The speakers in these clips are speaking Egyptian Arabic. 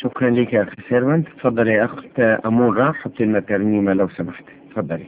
شكرا لك يا أخي سيرفنت تفضل يا أخت أمورة حطي لنا ترنيمة لو سمحت تفضلي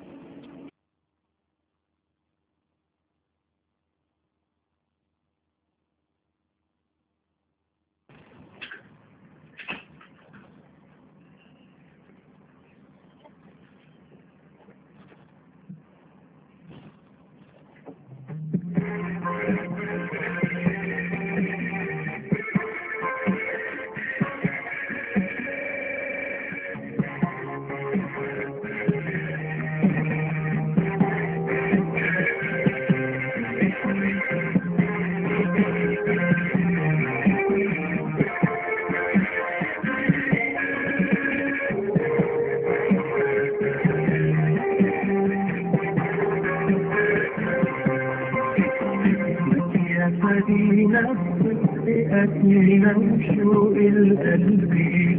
يا مدينة بأتينا وشوق القلب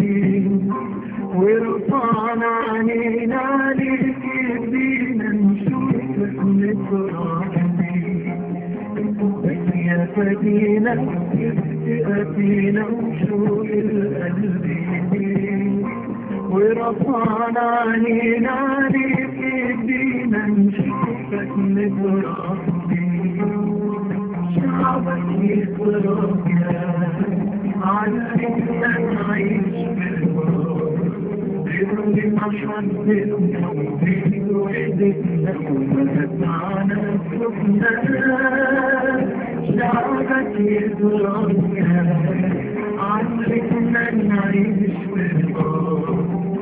ورفعنا عنينا عليك بينا نشوفك نفرح بك يا مدينة بأتينا وشوق القلب ورفعنا عنينا عليك بينا نشوفك نفرح شعبك يفرق علمنا نعيش بالبر بمحبتنا وبوحدتنا ومتعنا سخنا شعبك يفرق علمنا نعيش بالبر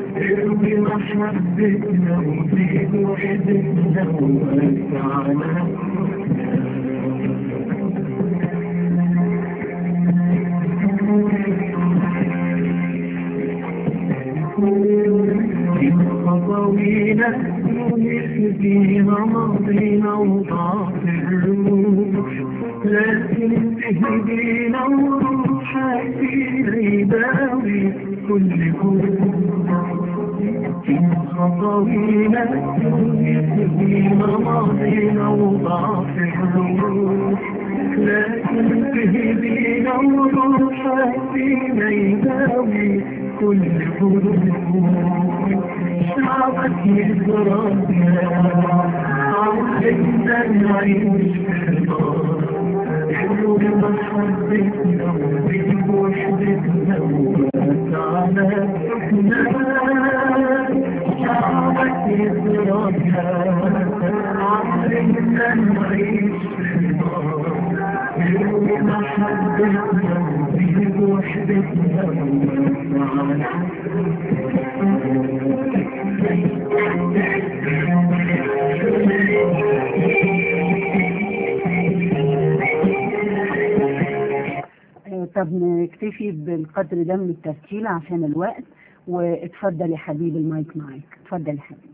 بمحبتنا وبوحدتنا ومتعنا خطوينا فيها ماضينا وضعف الروح لكن تهدينا وروحك فينا يداوي كل كل خطوينا فيها ماضينا وضعف الروح لكن تهدينا وروحك فينا يداوي كل قلوب شعبك يضربنا عودنا نعيش في النار حلو بمحبتنا وبوحدتنا ومتعنا سخنا شعبك يضربنا عودنا نعيش في النار حلو بمحبتنا وبوحدتنا ومتعنا آه، طب نكتفي بالقدر ده من التسجيل عشان الوقت واتفضل يا حبيبي المايك معاك اتفضل يا حبيبي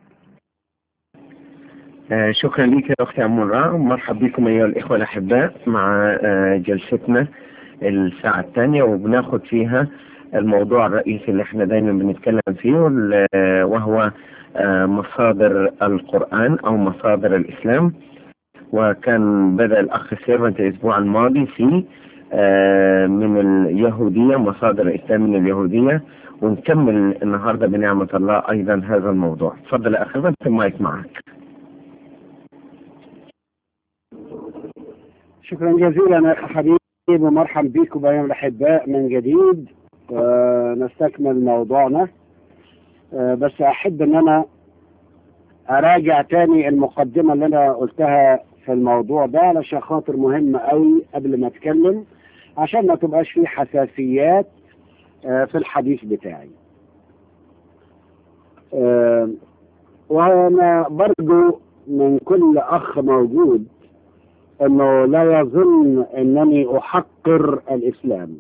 آه، شكرا لك يا أختي أمورة مرحبا بكم أيها الإخوة الأحباء مع آه، جلستنا الساعة الثانية وبناخد فيها الموضوع الرئيسي اللي احنا دايما بنتكلم فيه وال- آه، وهو آه، مصادر القرآن أو مصادر الإسلام وكان بدأ الأخ سيرفنت الأسبوع الماضي في آه، من اليهودية مصادر الإسلام من اليهودية ونكمل النهاردة بنعمة الله أيضا هذا الموضوع تفضل يا أخي سيرفنت المايك معك شكرا جزيلا يا أخي حبيبي ومرحبا بكم أيها الأحباء من جديد آه، نستكمل موضوعنا آه، بس أحب أن أنا أراجع تاني المقدمة اللي أنا قلتها في الموضوع ده علشان خاطر مهمة قوي قبل ما أتكلم عشان ما تبقاش فيه حساسيات آه، في الحديث بتاعي آه، وأنا برجو من كل أخ موجود انه لا يظن انني احقر الاسلام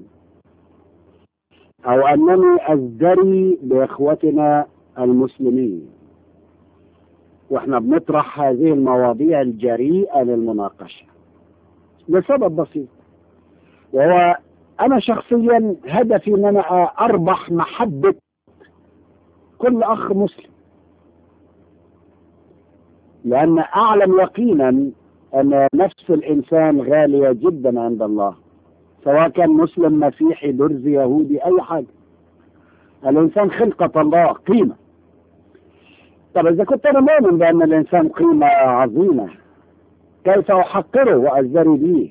او انني ازدري باخوتنا المسلمين واحنا بنطرح هذه المواضيع الجريئه للمناقشه لسبب بسيط وهو انا شخصيا هدفي ان انا اربح محبه كل اخ مسلم لان اعلم يقينا أن نفس الإنسان غالية جدا عند الله سواء كان مسلم مسيحي درزي يهودي أي حاجة الإنسان خلقة الله قيمة طب إذا كنت أنا مؤمن بأن الإنسان قيمة عظيمة كيف أحقره وأزدري به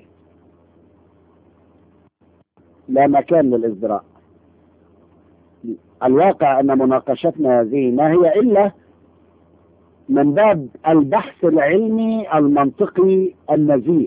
لا مكان للإزدراء الواقع أن مناقشتنا هذه ما هي إلا من باب البحث العلمي المنطقي النزيه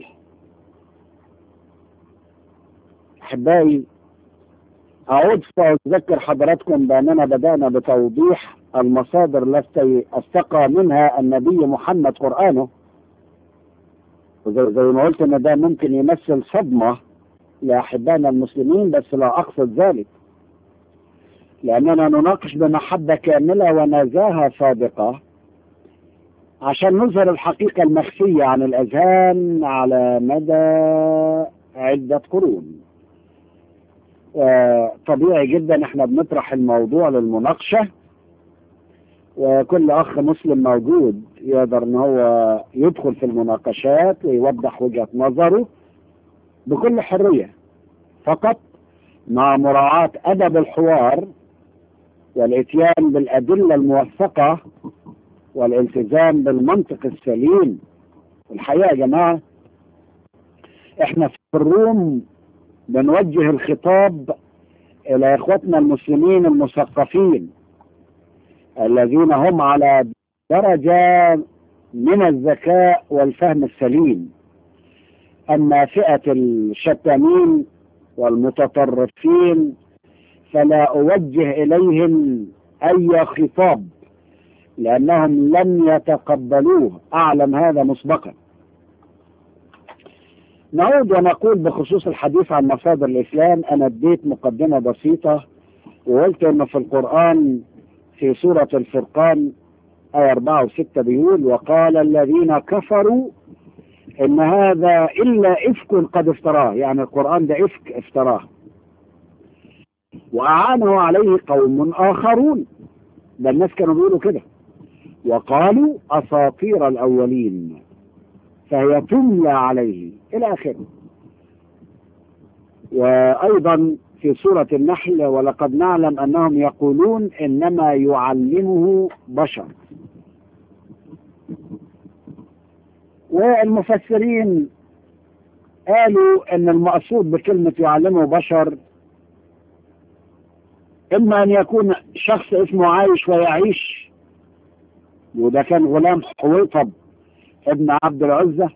أحبائي أعود فأذكر حضراتكم بأننا بدأنا بتوضيح المصادر التي استقى منها النبي محمد قرآنه وزي زي ما قلت ان ده ممكن يمثل صدمة لأحبائنا المسلمين بس لا أقصد ذلك لأننا نناقش بمحبة كاملة ونزاهة صادقة عشان نظهر الحقيقة المخفية عن الأذهان على مدى عدة قرون طبيعي جدا احنا بنطرح الموضوع للمناقشة وكل اخ مسلم موجود يقدر ان هو يدخل في المناقشات ويوضح وجهة نظره بكل حرية فقط مع مراعاة ادب الحوار والاتيان بالادلة الموثقة والالتزام بالمنطق السليم الحقيقة يا جماعة احنا في الروم بنوجه الخطاب الى اخوتنا المسلمين المثقفين الذين هم على درجة من الذكاء والفهم السليم اما فئة الشتامين والمتطرفين فلا اوجه اليهم اي خطاب لانهم لم يتقبلوه اعلم هذا مسبقا نعود ونقول بخصوص الحديث عن مصادر الإسلام أنا اديت مقدمة بسيطة وقلت أنه في القرآن في سورة الفرقان آية 4 و6 بيقول وقال الذين كفروا إن هذا إلا إفك قد افتراه يعني القرآن ده إفك افتراه وأعانه عليه قوم آخرون ده الناس كانوا بيقولوا كده وقالوا أساطير الأولين فهي تملى عليه إلى آخره وأيضا في سورة النحل ولقد نعلم أنهم يقولون إنما يعلمه بشر والمفسرين قالوا أن المقصود بكلمة يعلمه بشر إما أن يكون شخص اسمه عايش ويعيش وده كان غلام حويطب ابن عبد العزة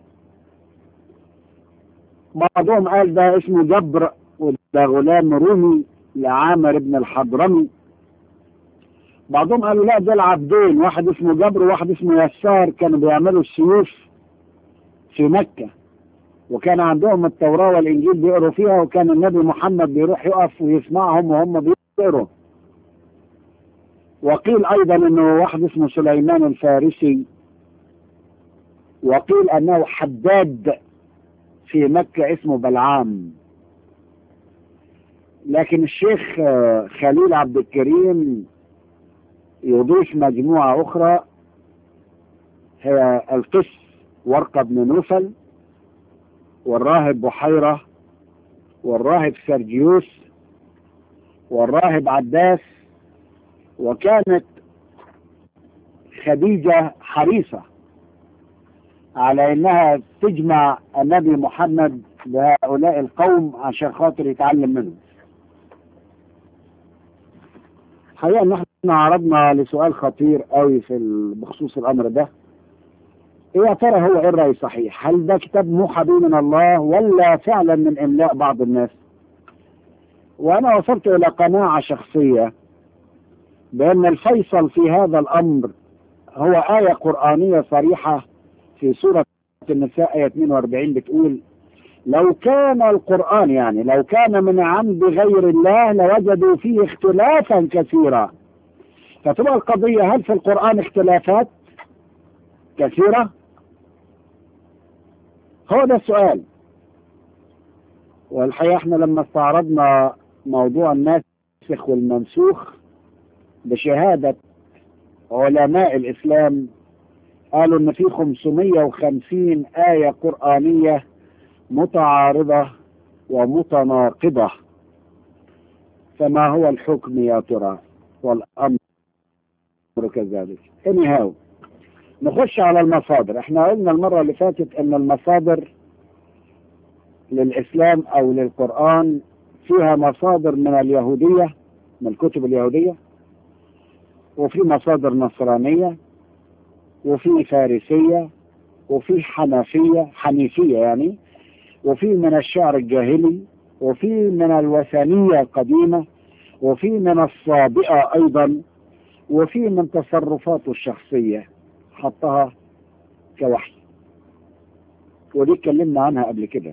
بعضهم قال ده اسمه جبر وده غلام رومي لعامر بن الحضرمي بعضهم قالوا لا دول عبدين واحد اسمه جبر وواحد اسمه يسار كانوا بيعملوا السيوف في مكة وكان عندهم التوراة والإنجيل بيقروا فيها وكان النبي محمد بيروح يقف ويسمعهم وهم بيقروا وقيل أيضا أنه واحد اسمه سليمان الفارسي وقيل أنه حداد في مكة اسمه بلعام لكن الشيخ خليل عبد الكريم يضيف مجموعة أخرى هي القس ورقة بن نوفل والراهب بحيرة والراهب سرجيوس والراهب عباس وكانت خديجة حريصة على انها تجمع النبي محمد بهؤلاء القوم عشان خاطر يتعلم منهم حقيقة ان احنا عرضنا لسؤال خطير قوي في بخصوص الامر ده ايه يا ترى هو ايه الرأي الصحيح هل ده كتاب موحى به من الله ولا فعلا من املاء بعض الناس وانا وصلت الى قناعة شخصية بان الفيصل في هذا الامر هو آية قرآنية صريحة في سورة النساء آية 42 بتقول لو كان القرآن يعني لو كان من عند غير الله لوجدوا فيه اختلافا كثيرا فتبقى القضية هل في القرآن اختلافات كثيرة هو ده السؤال والحقيقة احنا لما استعرضنا موضوع الناسخ والمنسوخ بشهادة علماء الإسلام قالوا ان في 550 آية قرآنية متعارضة ومتناقضة فما هو الحكم يا ترى والأمر كذلك anyhow نخش على المصادر احنا قلنا المرة اللي فاتت ان المصادر للإسلام أو للقرآن فيها مصادر من اليهودية من الكتب اليهودية وفي مصادر نصرانية وفي فارسية وفي حنفية حنيفية يعني وفي من الشعر الجاهلي وفي من الوثنية القديمة وفي من الصابئة أيضا وفي من تصرفاته الشخصية حطها كوحي ودي اتكلمنا عنها قبل كده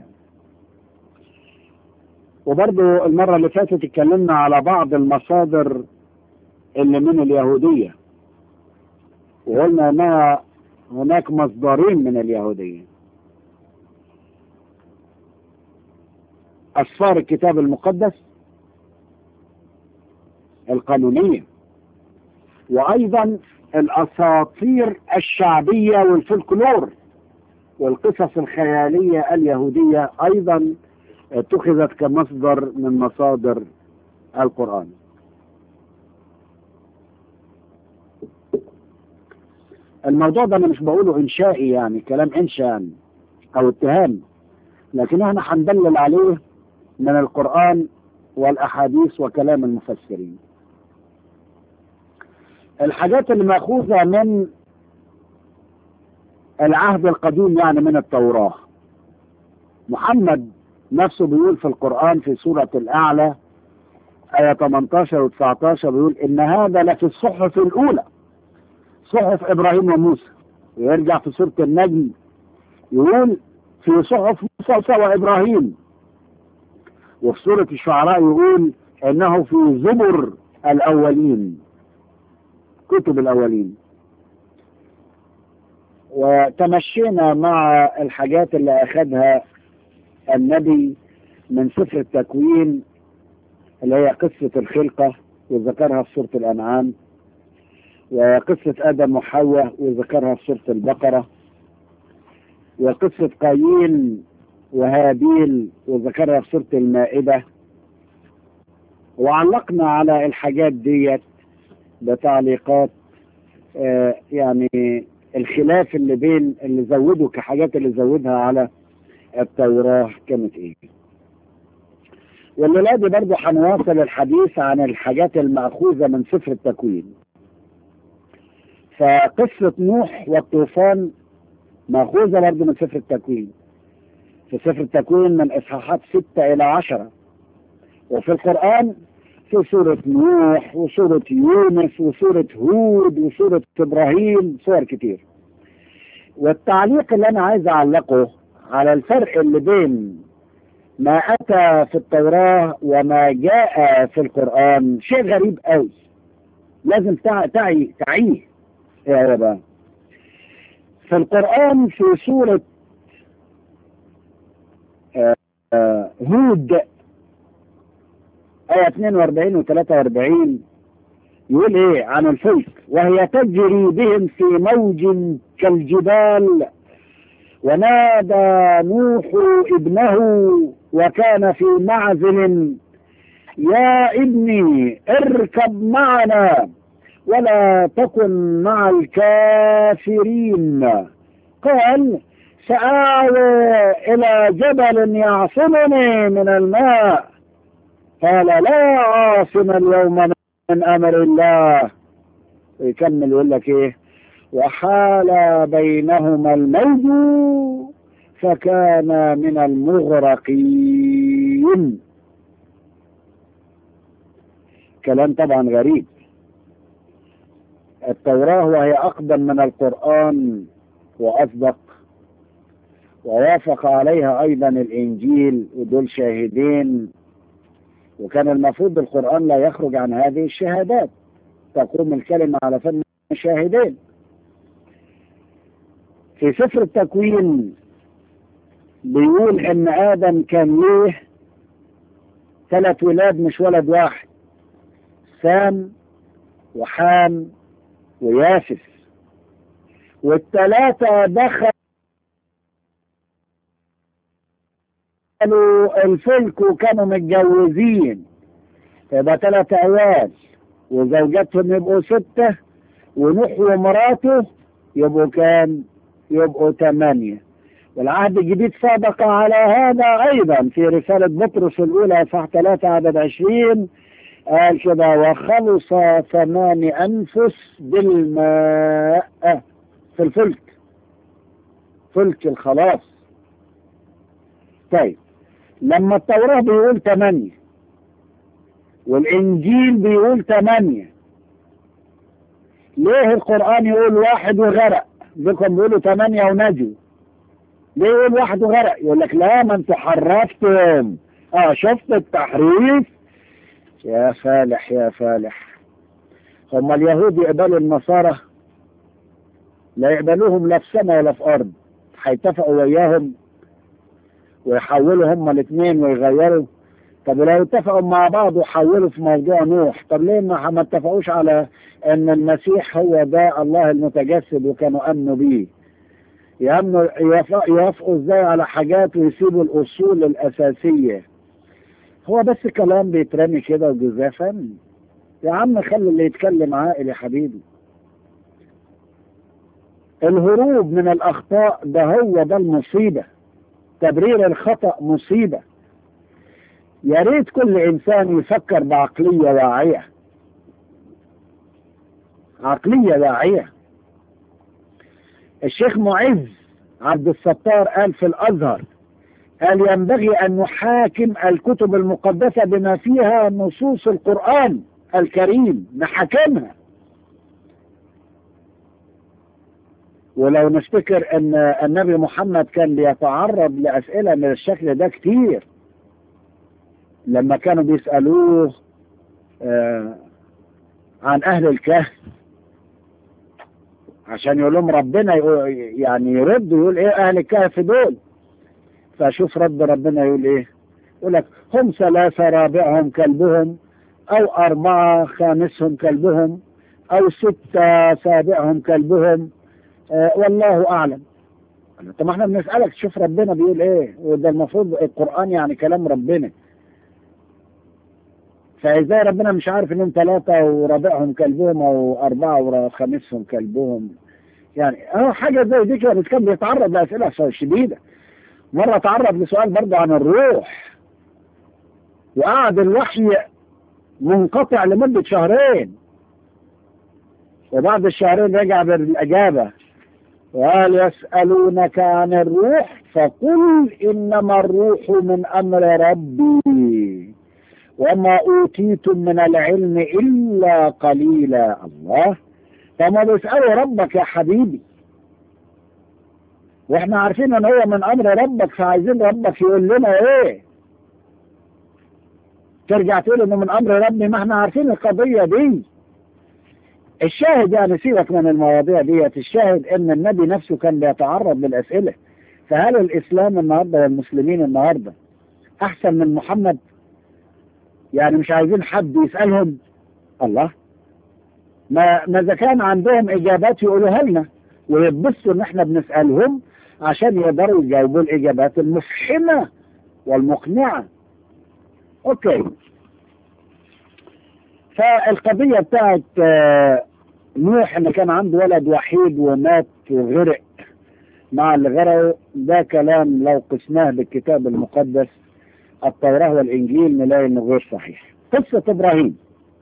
وبرضو المرة اللي فاتت اتكلمنا على بعض المصادر اللي من اليهودية وقلنا انها هناك مصدرين من اليهودية أسفار الكتاب المقدس القانونية وأيضا الأساطير الشعبية والفلكلور والقصص الخيالية اليهودية أيضا اتخذت كمصدر من مصادر القرآن الموضوع ده أنا مش بقوله إنشائي يعني كلام إنشاء أو اتهام لكن احنا هندلل عليه من القرآن والأحاديث وكلام المفسرين الحاجات اللي مأخوذة من العهد القديم يعني من التوراة محمد نفسه بيقول في القرآن في سورة الأعلى آية 18 و 19 بيقول إن هذا لفي الصحف الأولى صحف إبراهيم وموسى ويرجع في سورة النجم يقول في صحف موسى وإبراهيم وفي سورة الشعراء يقول إنه في زبر الأولين كتب الأولين وتمشينا مع الحاجات اللي أخذها النبي من سفر التكوين اللي هي قصة الخلقة وذكرها في سورة الأنعام وقصة آدم وحواء وذكرها في سورة البقرة وقصة قايين وهابيل وذكرها في سورة المائدة وعلقنا على الحاجات ديت بتعليقات آه يعني الخلاف اللي بين اللي زودوا كحاجات اللي زودها على التوراة كانت ايه والليلة دي برضه هنواصل الحديث عن الحاجات المأخوذة من سفر التكوين فقصة نوح والطوفان مأخوذة برضه من سفر التكوين في سفر التكوين من إصحاحات ستة إلى عشرة وفي القرآن في سورة نوح وسورة يونس وسورة هود وسورة إبراهيم صور كتير والتعليق اللي أنا عايز أعلقه على الفرق اللي بين ما أتى في التوراة وما جاء في القرآن شيء غريب قوي لازم تعي تعيه يا ربا في القرآن في سورة آه هود آية 42 و 43 يقول إيه عن الفلك وهي تجري بهم في موج كالجبال ونادى نوح ابنه وكان في معزل يا ابني اركب معنا ولا تكن مع الكافرين قال سآوي إلى جبل يعصمني من الماء قال لا عاصم اليوم من أمر الله ويكمل يقول لك إيه وحال بينهما الموج فكان من المغرقين كلام طبعا غريب التوراة وهي أقدم من القرآن وأصدق ووافق عليها أيضا الإنجيل ودول شاهدين وكان المفروض القرآن لا يخرج عن هذه الشهادات تقوم الكلمة على فم شاهدين في سفر التكوين بيقول ان ادم كان ليه ثلاث ولاد مش ولد واحد سام وحام ويافس والثلاثة دخلوا الفلك وكانوا متجوزين يبقى ثلاث عيال وزوجاتهم يبقوا ستة ونوح ومراته يبقوا كام يبقوا ثمانية والعهد الجديد سابق على هذا أيضا في رسالة بطرس الأولى صح 3 عدد 20 قال كده وخلص ثمان أنفس بالماء في الفلك فلك الخلاص طيب لما التوراة بيقول ثمانية والإنجيل بيقول ثمانية ليه القرآن يقول واحد وغرق بكم بيقولوا ثمانية ونجوا ليه يقول واحد وغرق يقول لك لا ما انتوا حرفتم اه شفت التحريف يا فالح يا فالح هم اليهود يقبلوا النصارى لا يقبلوهم لا في سماء ولا في ارض هيتفقوا وياهم ويحولوا هم الاثنين ويغيروا طب لو اتفقوا مع بعض وحولوا في موضوع نوح طب ليه ما ما اتفقوش على ان المسيح هو ده الله المتجسد وكانوا امنوا بيه يأمنوا يوافق- يوافقوا ازاي على حاجات ويسيبوا الاصول الاساسيه هو بس كلام بيترمي كده وجزافا يا عم خلي اللي يتكلم عاقل يا حبيبي الهروب من الاخطاء ده هو ده المصيبه تبرير الخطا مصيبه يا ريت كل انسان يفكر بعقليه واعيه عقليه واعيه الشيخ معز عبد الستار قال في الازهر قال ينبغي ان نحاكم الكتب المقدسه بما فيها نصوص القران الكريم نحاكمها ولو نفتكر ان النبي محمد كان بيتعرض لاسئله من الشكل ده كتير لما كانوا بيسالوه آه عن اهل الكهف عشان يقول لهم ربنا يقول يعني يرد يقول ايه اهل الكهف دول فشوف رد ربنا يقول ايه يقول لك هم ثلاثة رابعهم كلبهم او اربعة خامسهم كلبهم او ستة سابعهم كلبهم آه والله اعلم طب ما احنا بنسألك شوف ربنا بيقول ايه وده المفروض القرآن يعني كلام ربنا فازاي ربنا مش عارف انهم ثلاثة ورابعهم كلبهم او اربعة وخامسهم كلبهم يعني اه حاجة زي دي كده بس كان بيتعرض لأسئلة شديدة مرة تعرض لسؤال برضه عن الروح وقعد الوحي منقطع لمدة شهرين وبعد الشهرين رجع بالإجابة وقال يسألونك عن الروح فقل إنما الروح من أمر ربي وما أوتيتم من العلم إلا قليلا الله فما بيسألوا ربك يا حبيبي واحنا عارفين ان هو من امر ربك فعايزين ربك يقول لنا ايه ترجع تقول انه من امر ربي ما احنا عارفين القضية دي الشاهد يعني سيبك من المواضيع ديت الشاهد ان النبي نفسه كان بيتعرض للاسئلة فهل الاسلام النهاردة والمسلمين النهاردة احسن من محمد يعني مش عايزين حد يسألهم الله ما ما اذا كان عندهم اجابات يقولوها لنا ويتبسطوا ان احنا بنسالهم عشان يقدروا يجاوبوا الاجابات المفحمه والمقنعه. اوكي. فالقضيه بتاعت آه، نوح ان كان عنده ولد وحيد ومات وغرق مع اللي غرقوا ده كلام لو قسناه بالكتاب المقدس التوراه والانجيل نلاقي انه غير صحيح. قصه ابراهيم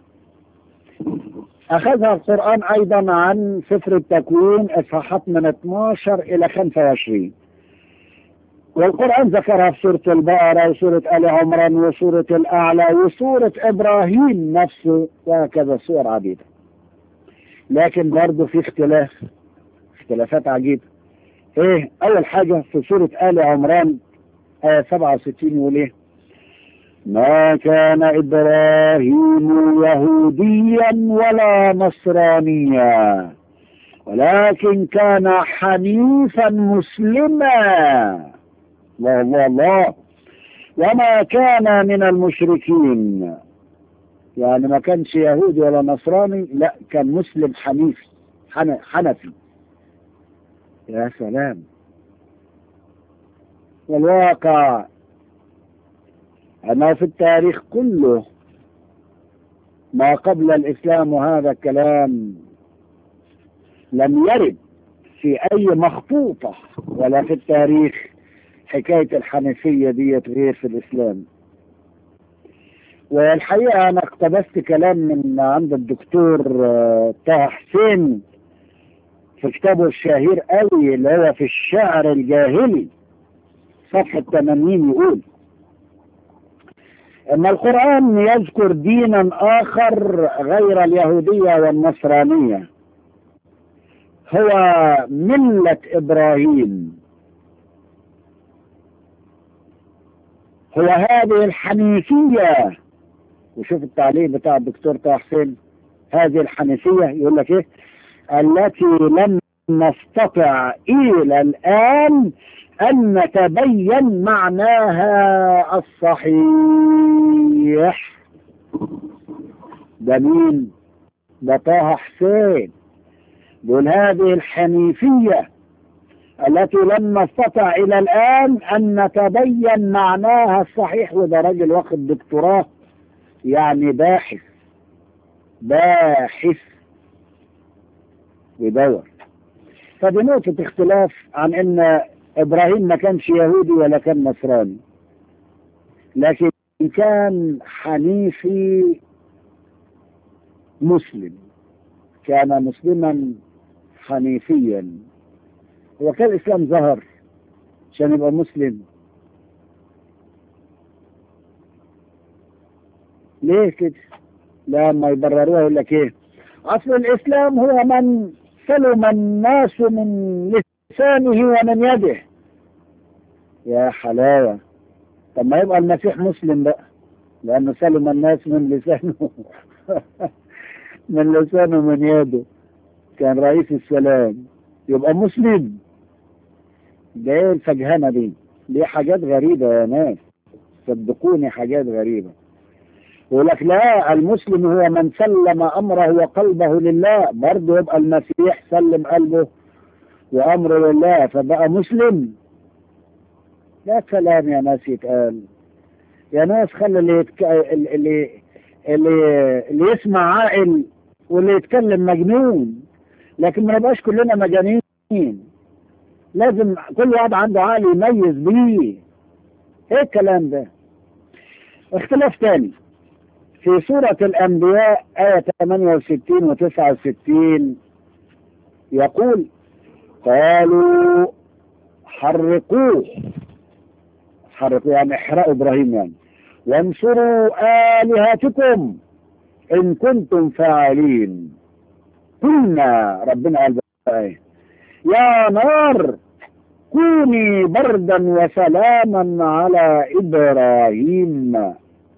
أخذها القرآن أيضا عن سفر التكوين إصحاحات من 12 إلى 25 والقرآن ذكرها في سورة البقرة وسورة آل عمران وسورة الأعلى وسورة إبراهيم نفسه وهكذا سور عديدة لكن برضه في اختلاف اختلافات عجيبة ايه أول حاجة في سورة آل عمران آية 67 يقول ايه ما كان إبراهيم يهوديا ولا نصرانيا ولكن كان حنيفا مسلما الله الله الله وما كان من المشركين يعني ما كانش يهودي ولا نصراني لا كان مسلم حنيفي حن- حنفي يا سلام والواقع أنه في التاريخ كله ما قبل الإسلام وهذا الكلام لم يرد في أي مخطوطة ولا في التاريخ حكاية الحنفية ديت غير في الإسلام والحقيقة أنا اقتبست كلام من عند الدكتور آه، طه حسين في كتابه الشهير قوي اللي هو في الشعر الجاهلي صفحة 80 يقول أن القرآن يذكر دينا آخر غير اليهودية والنصرانية هو ملة إبراهيم هو هذه الحنيفية وشوف التعليق بتاع الدكتور طه حسين هذه الحنيفية يقول لك إيه التي لم نستطع إلى الآن أن نتبين معناها الصحيح ده مين؟ ده طه حسين دول هذه الحنيفية التي لم نستطع إلى الآن أن نتبين معناها الصحيح وده راجل واخد دكتوراه يعني باحث باحث يدور فدي نقطة اختلاف عن ان ابراهيم ما كانش يهودي ولا كان نصراني لكن كان حنيفي مسلم كان مسلما حنيفيا هو كان الاسلام ظهر عشان يبقى مسلم ليه كده لما يبرروها يقول لك ايه اصل الاسلام هو من سلم الناس من لسانه ومن يده يا حلاوة طب ما يبقى المسيح مسلم بقى لأنه سلم الناس من لسانه من لسانه ومن يده كان رئيس السلام يبقى مسلم ده ايه الفجهنة دي دي حاجات غريبة يا ناس صدقوني حاجات غريبة يقول لك لا المسلم هو من سلم امره وقلبه لله برضه يبقى المسيح سلم قلبه وامره لله فبقى مسلم لا كلام يا ناس يتقال يا ناس خلي اللي يتك... اللي اللي اللي يسمع عاقل واللي يتكلم مجنون لكن ما نبقاش كلنا مجانين لازم كل واحد عنده عقل يميز بيه ايه الكلام ده اختلاف تاني في سورة الأنبياء آية 68 و 69 يقول قالوا حرقوه حرقوا يعني احرقوا إبراهيم يعني وانصروا آلهتكم إن كنتم فاعلين قلنا ربنا قال بقى إيه يا نار كوني بردا وسلاما على إبراهيم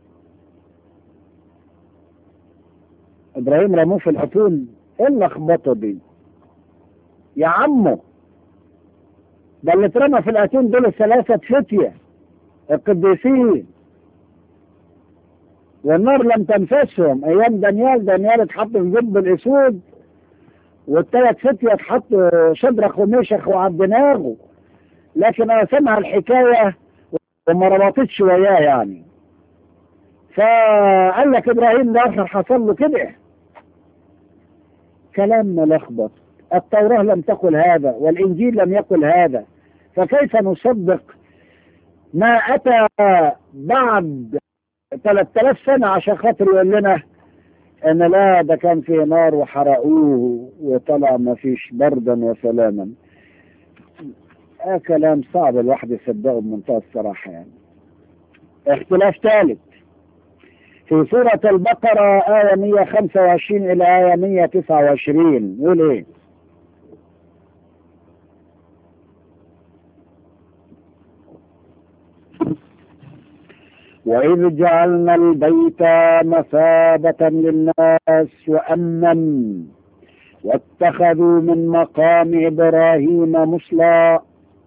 ابراهيم رموه في الاتون ايه اللخبطه دي يا عمو ده اللي اترمى في الاتون دول الثلاثه فتيه القديسين والنار لم تنفسهم ايام دانيال دانيال اتحط في جب الاسود والثلاث فتيه اتحطوا شبرخ وميشخ وعبد ناغو لكن انا سمع الحكايه وما ربطتش وياه يعني فقال لك ابراهيم ده اخر حصل له كده كلام ملخبط التوراة لم تقل هذا والإنجيل لم يقل هذا فكيف نصدق ما أتى بعد 3000 سنة عشان خاطر يقول لنا أن لا ده كان في نار وحرقوه وطلع ما فيش بردا وسلاما آه كلام صعب الواحد يصدقه بمنتهى الصراحة يعني اختلاف ثالث في سورة البقرة آية 125 إلى آية 129 يقول إيه؟ وإذ جعلنا البيت مثابة للناس وأمنا واتخذوا من مقام إبراهيم مصلى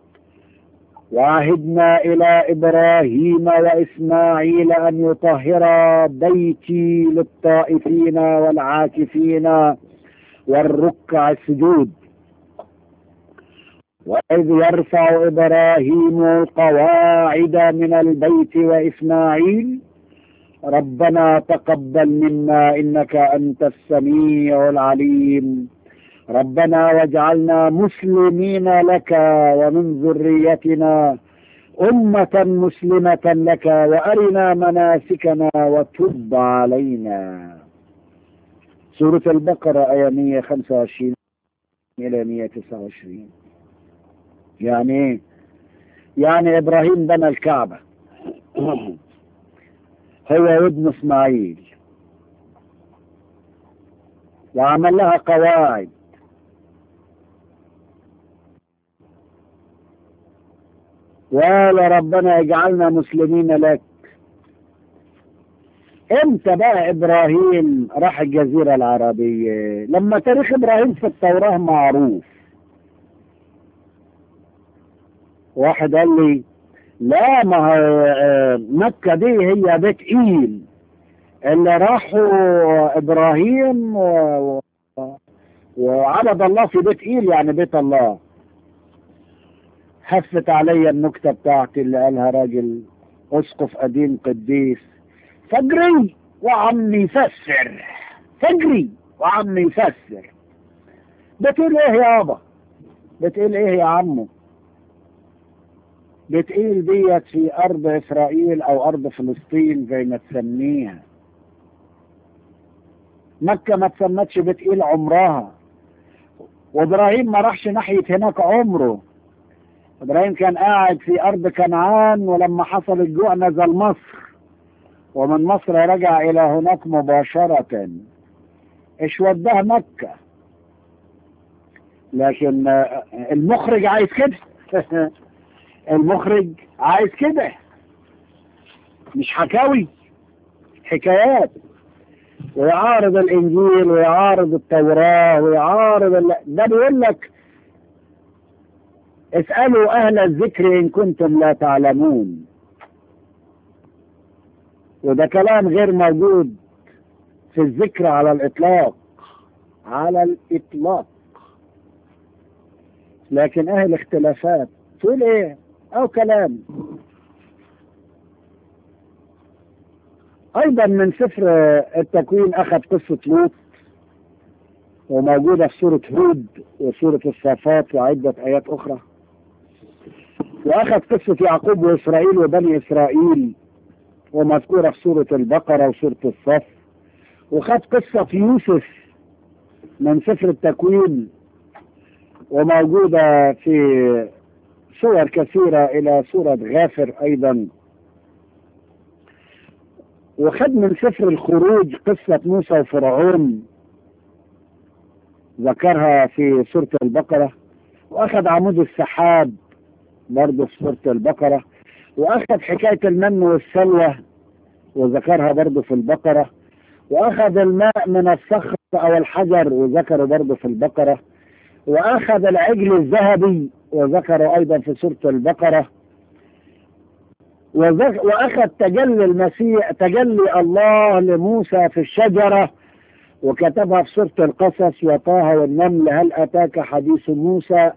وعهدنا إلى إبراهيم وإسماعيل أن يطهرا بيتي للطائفين والعاكفين والركع السجود وإذ يرفع إبراهيم القواعد من البيت وإسماعيل ربنا تقبل منا إنك أنت السميع العليم ربنا واجعلنا مسلمين لك ومن ذريتنا أمة مسلمة لك وأرنا مناسكنا وتب علينا سورة البقرة آية 125 إلى 129 يعني إيه؟ يعني إبراهيم بنى الكعبة هو وابن إسماعيل وعمل لها قواعد وقال ربنا اجعلنا مسلمين لك امتى بقى ابراهيم راح الجزيرة العربية لما تاريخ ابراهيم في التوراة معروف واحد قال لي لا ما هو آه، مكة دي هي بيت ايل اللي راحوا ابراهيم و... و- وعبد الله في بيت ايل يعني بيت الله هفت علي النكتة بتاعتي اللي قالها راجل اسقف قديم قديس فجري وعم يفسر فجري وعم يفسر بتقول ايه يابا بتقول ايه يا عمو بتقول ديت في ارض اسرائيل او ارض فلسطين زي ما تسميها مكة ما تسمتش بتقول عمرها وابراهيم ما راحش ناحية هناك عمره ابراهيم كان قاعد في ارض كنعان ولما حصل الجوع نزل مصر ومن مصر رجع الى هناك مباشرة ايش وداه مكة لكن آه، المخرج عايز كده المخرج عايز كده مش حكاوي حكايات ويعارض الانجيل ويعارض التوراة ويعارض ال... ده بيقول لك اسألوا أهل الذكر إن كنتم لا تعلمون وده كلام غير موجود في الذكر على الإطلاق على الإطلاق لكن أهل اختلافات تقول إيه أو كلام أيضا من سفر التكوين أخذ قصة لوط وموجودة في سورة هود وسورة الصافات وعدة آيات أخرى وأخذ قصة يعقوب وإسرائيل وبني إسرائيل ومذكورة في سورة البقرة وسورة الصف وخد قصة يوسف من سفر التكوين وموجودة في صور كثيرة إلى سورة غافر أيضا وخد من سفر الخروج قصة موسى وفرعون ذكرها في سورة البقرة وأخذ عمود السحاب برضه في سورة البقرة وأخذ حكاية المن والسلوى وذكرها برضه في البقرة وأخذ الماء من الصخر أو الحجر وذكره برضه في البقرة وأخذ العجل الذهبي وذكره أيضا في سورة البقرة وذك- وأخذ تجلي المسيح تجلي الله لموسى في الشجرة وكتبها في سورة القصص وطه والنمل هل أتاك حديث موسى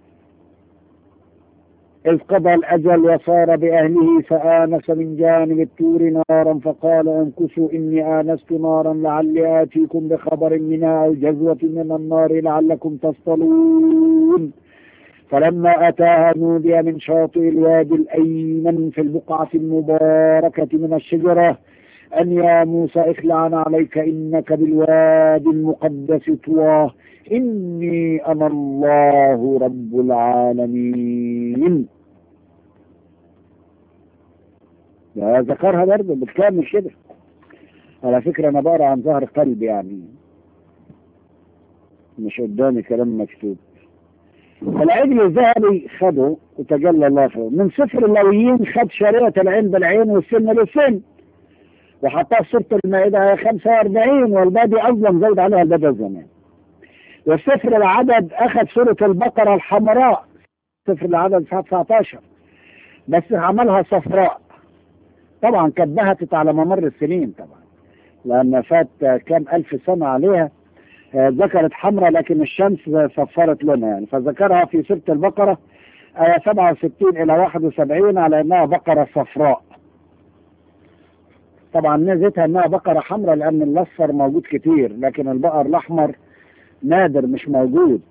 إذ قضى الأجل وصار بأهله فآنس من جانب التور نارا فقال امكثوا إني آنست نارا لعلي آتيكم بخبر منها أو جزوة من النار لعلكم تصطلون فلما أتاها نودي من شاطئ الوادي الأيمن في البقعة المباركة من الشجرة أن يا موسى اخلعنا عليك إنك بالوادي المقدس طوى إني أنا الله رب العالمين ده ذكرها برضه بالكامل كده على فكرة أنا بقرا عن ظهر قلب يعني مش قدامي كلام مكتوب العجل الذهبي خده وتجلى الله فيه من سفر اللويين خد شريعة العين بالعين والسن للسن وحطها في سورة المائدة 45 والبادي أظلم زود عليها البدء زمان وسفر العدد أخذ سورة البقرة الحمراء سفر العدد 19 بس عملها صفراء طبعا كانت بهتت على ممر السنين طبعا لأن فات كام ألف سنة عليها آه، ذكرت حمراء لكن الشمس صفرت لونها يعني فذكرها في سورة البقرة آية 67 إلى 71 على أنها بقرة صفراء طبعا ميزتها انها بقرة حمراء لان الاصفر موجود كتير لكن البقر الاحمر نادر مش موجود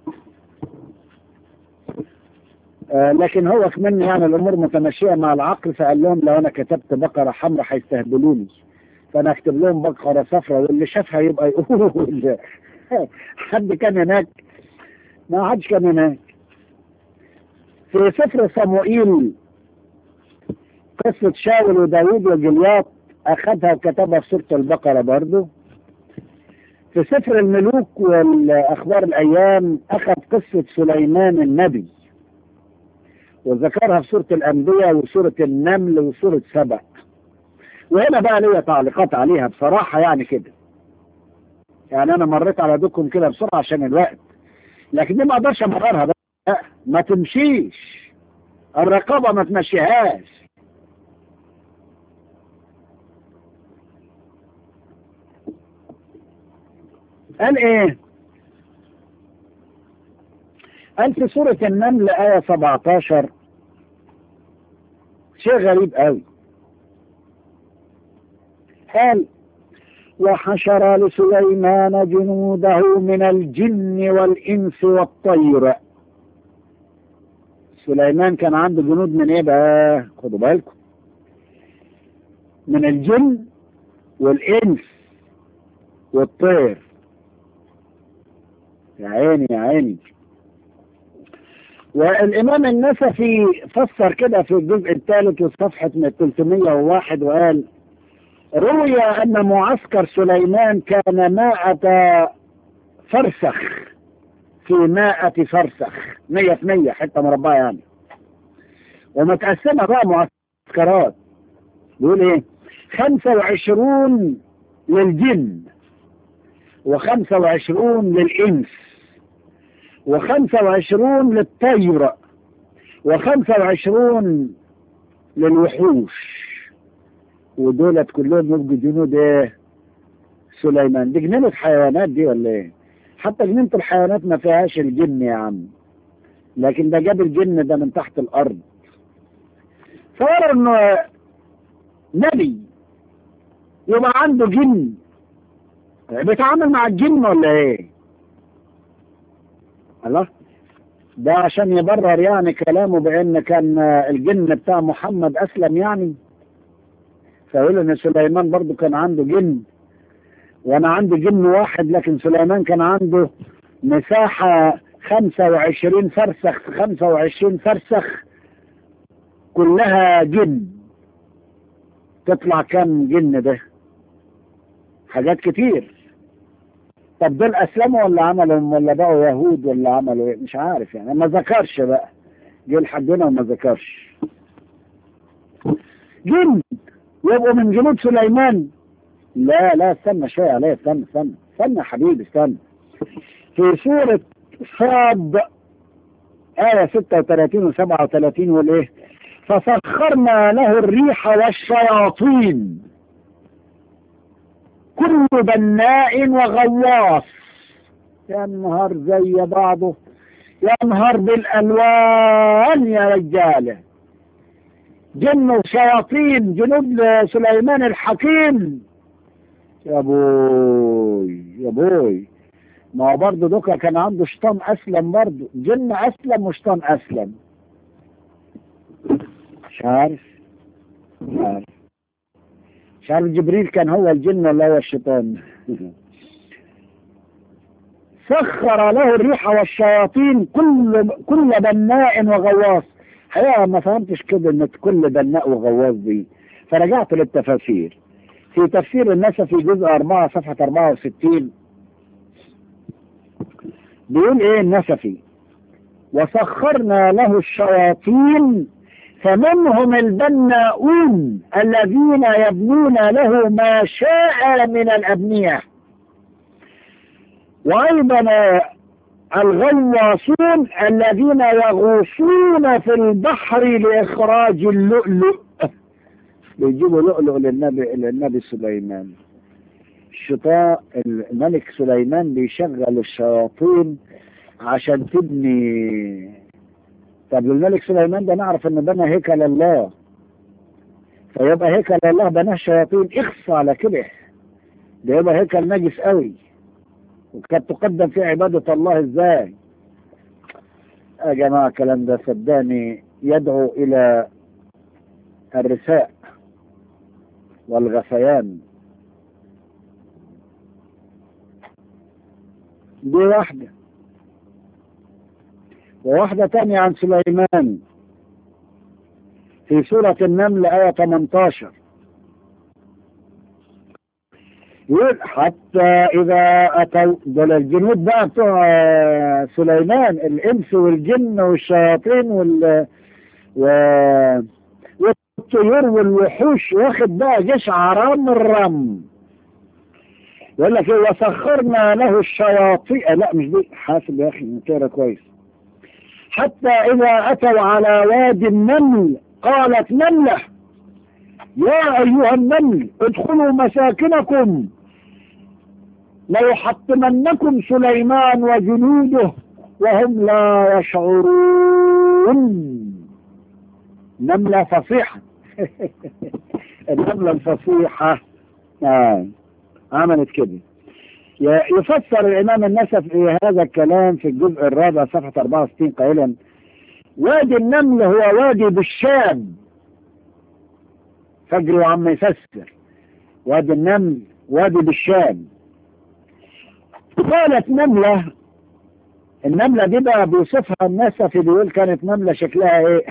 آه لكن هو كمان يعني الامور متماشيه مع العقل فقال لهم لو انا كتبت بقره حمراء هيستهبلوني فانا اكتب لهم بقره صفراء واللي شافها يبقى يقول حد كان هناك ما حدش كان هناك في سفر صموئيل قصة شاول وداوود وجلياط أخذها وكتبها في سورة البقرة برضه في سفر الملوك والأخبار الأيام أخذ قصة سليمان النبي وذكرها في سورة الأنبياء وسورة النمل وسورة سبأ وهنا بقى ليا تعليقات عليها بصراحة يعني كده يعني أنا مريت على دوكم كده بسرعة عشان الوقت لكن دي ما أقدرش أمررها بقى ما تمشيش الرقابة ما تمشيهاش قال ايه قال في سورة النمل آية 17 شيء غريب قوي قال وحشر لسليمان جنوده من الجن والإنس والطير سليمان كان عنده جنود من ايه بقى خدوا بالكم من الجن والإنس والطير يا عيني يا عيني والإمام النسفي فسر كده في الجزء الثالث وصفحة من 301 وقال روي أن معسكر سليمان كان مائة فرسخ في مائة فرسخ مية في مية حتة مربعة يعني ومتقسمة بقى معسكرات بيقول ايه خمسة وعشرون للجن وخمسة وعشرون للإنس وخمسة وعشرون للطير وخمسة وعشرون للوحوش ودولت كلهم يبقوا جنود ايه سليمان دي جنينة حيوانات دي ولا ايه حتى جنينة الحيوانات ما فيهاش الجن يا عم لكن ده جاب الجن ده من تحت الارض فورا انه نبي يبقى عنده جن بيتعامل مع الجن ولا ايه الله ده عشان يبرر يعني كلامه بان كان الجن بتاع محمد اسلم يعني فيقول ان سليمان برضو كان عنده جن وانا عندي جن واحد لكن سليمان كان عنده مساحة خمسة وعشرين فرسخ في خمسة وعشرين فرسخ كلها جن تطلع كم جن ده حاجات كتير طب دول اسلموا ولا عملوا ولا بقوا يهود ولا عملوا ايه مش عارف يعني ما ذكرش بقى جه لحدنا وما ذكرش جن يبقوا من جنود سليمان لا لا استنى شوية عليه استنى استنى استنى يا حبيبي استنى في سورة صاد آية 36 و 37 والإيه فسخرنا له الريح والشياطين كل بناء وغواص يا نهار زي بعضه يا نهار بالألوان يا رجاله جن وشياطين جنود سليمان الحكيم يا بوي يا بوي ما هو برضه دوكا كان عنده شيطان اسلم برضه جن اسلم وشيطان اسلم مش عارف مش عارف مش عارف جبريل كان هو الجن ولا هو الشيطان سخر له الريح والشياطين كل كل بناء وغواص حقيقة ما فهمتش كده ان كل بناء وغواص دي فرجعت للتفاسير في تفسير النسا في جزء 4 صفحة 64 بيقول ايه النسفي وسخرنا له الشياطين فمنهم البناؤون الذين يبنون له ما شاء من الأبنية وأيضا الغواصون الذين يغوصون في البحر لإخراج اللؤلؤ بيجيبوا لؤلؤ للنبي للنبي سليمان الشيطان الملك سليمان بيشغل الشياطين عشان تبني طب الملك سليمان ده نعرف انه بنى هيكل الله فيبقى هيكل الله بناه شياطين اخصى على كده ده يبقى هيكل نجس قوي وكانت تقدم فيه عبادة الله ازاي يا جماعة الكلام ده صدقني يدعو الى الرثاء والغثيان دي واحدة وواحدة تانية عن سليمان في سورة النمل آية 18 يقول حتى إذا أتوا دول الجنود بقى بتوع آه، سليمان الإنس والجن والشياطين وال و... والطيور والوحوش واخد بقى جيش عرام الرم يقول لك ايه وسخرنا له الشياطين لا مش دي حاسب يا اخي نتقرا كويس حتى اذا اتوا على وادي النمل قالت نمله يا ايها النمل ادخلوا مساكنكم ليحطمنكم سليمان وجنوده وهم لا يشعرون نملة فصيحة النملة الفصيحة آه. عملت كده ي- يفسر الإمام النسفي هذا الكلام في الجزء الرابع صفحة 64 قائلا وادي النمل هو وادي بالشام فجر عم يفسر وادي النمل وادي بالشام قالت نملة النملة دي بقى بيوصفها النسفي بيقول كانت نملة شكلها ايه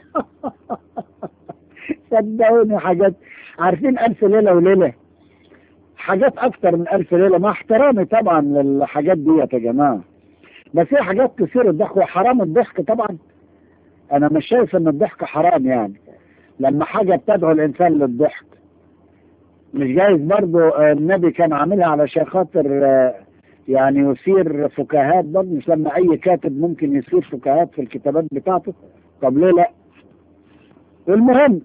صدقوني حاجات عارفين ألف ليلة وليلة حاجات أكتر من ألف ليلة مع احترامي طبعا للحاجات دي يا جماعة بس في حاجات تثير الضحك وحرام الضحك طبعا أنا مش شايف إن الضحك حرام يعني لما حاجة بتدعو الإنسان للضحك مش جايز برضو آه، النبي كان عاملها علشان خاطر آه، يعني يثير فكاهات برضه مش لما أي كاتب ممكن يثير فكاهات في الكتابات بتاعته طب ليه لا المهم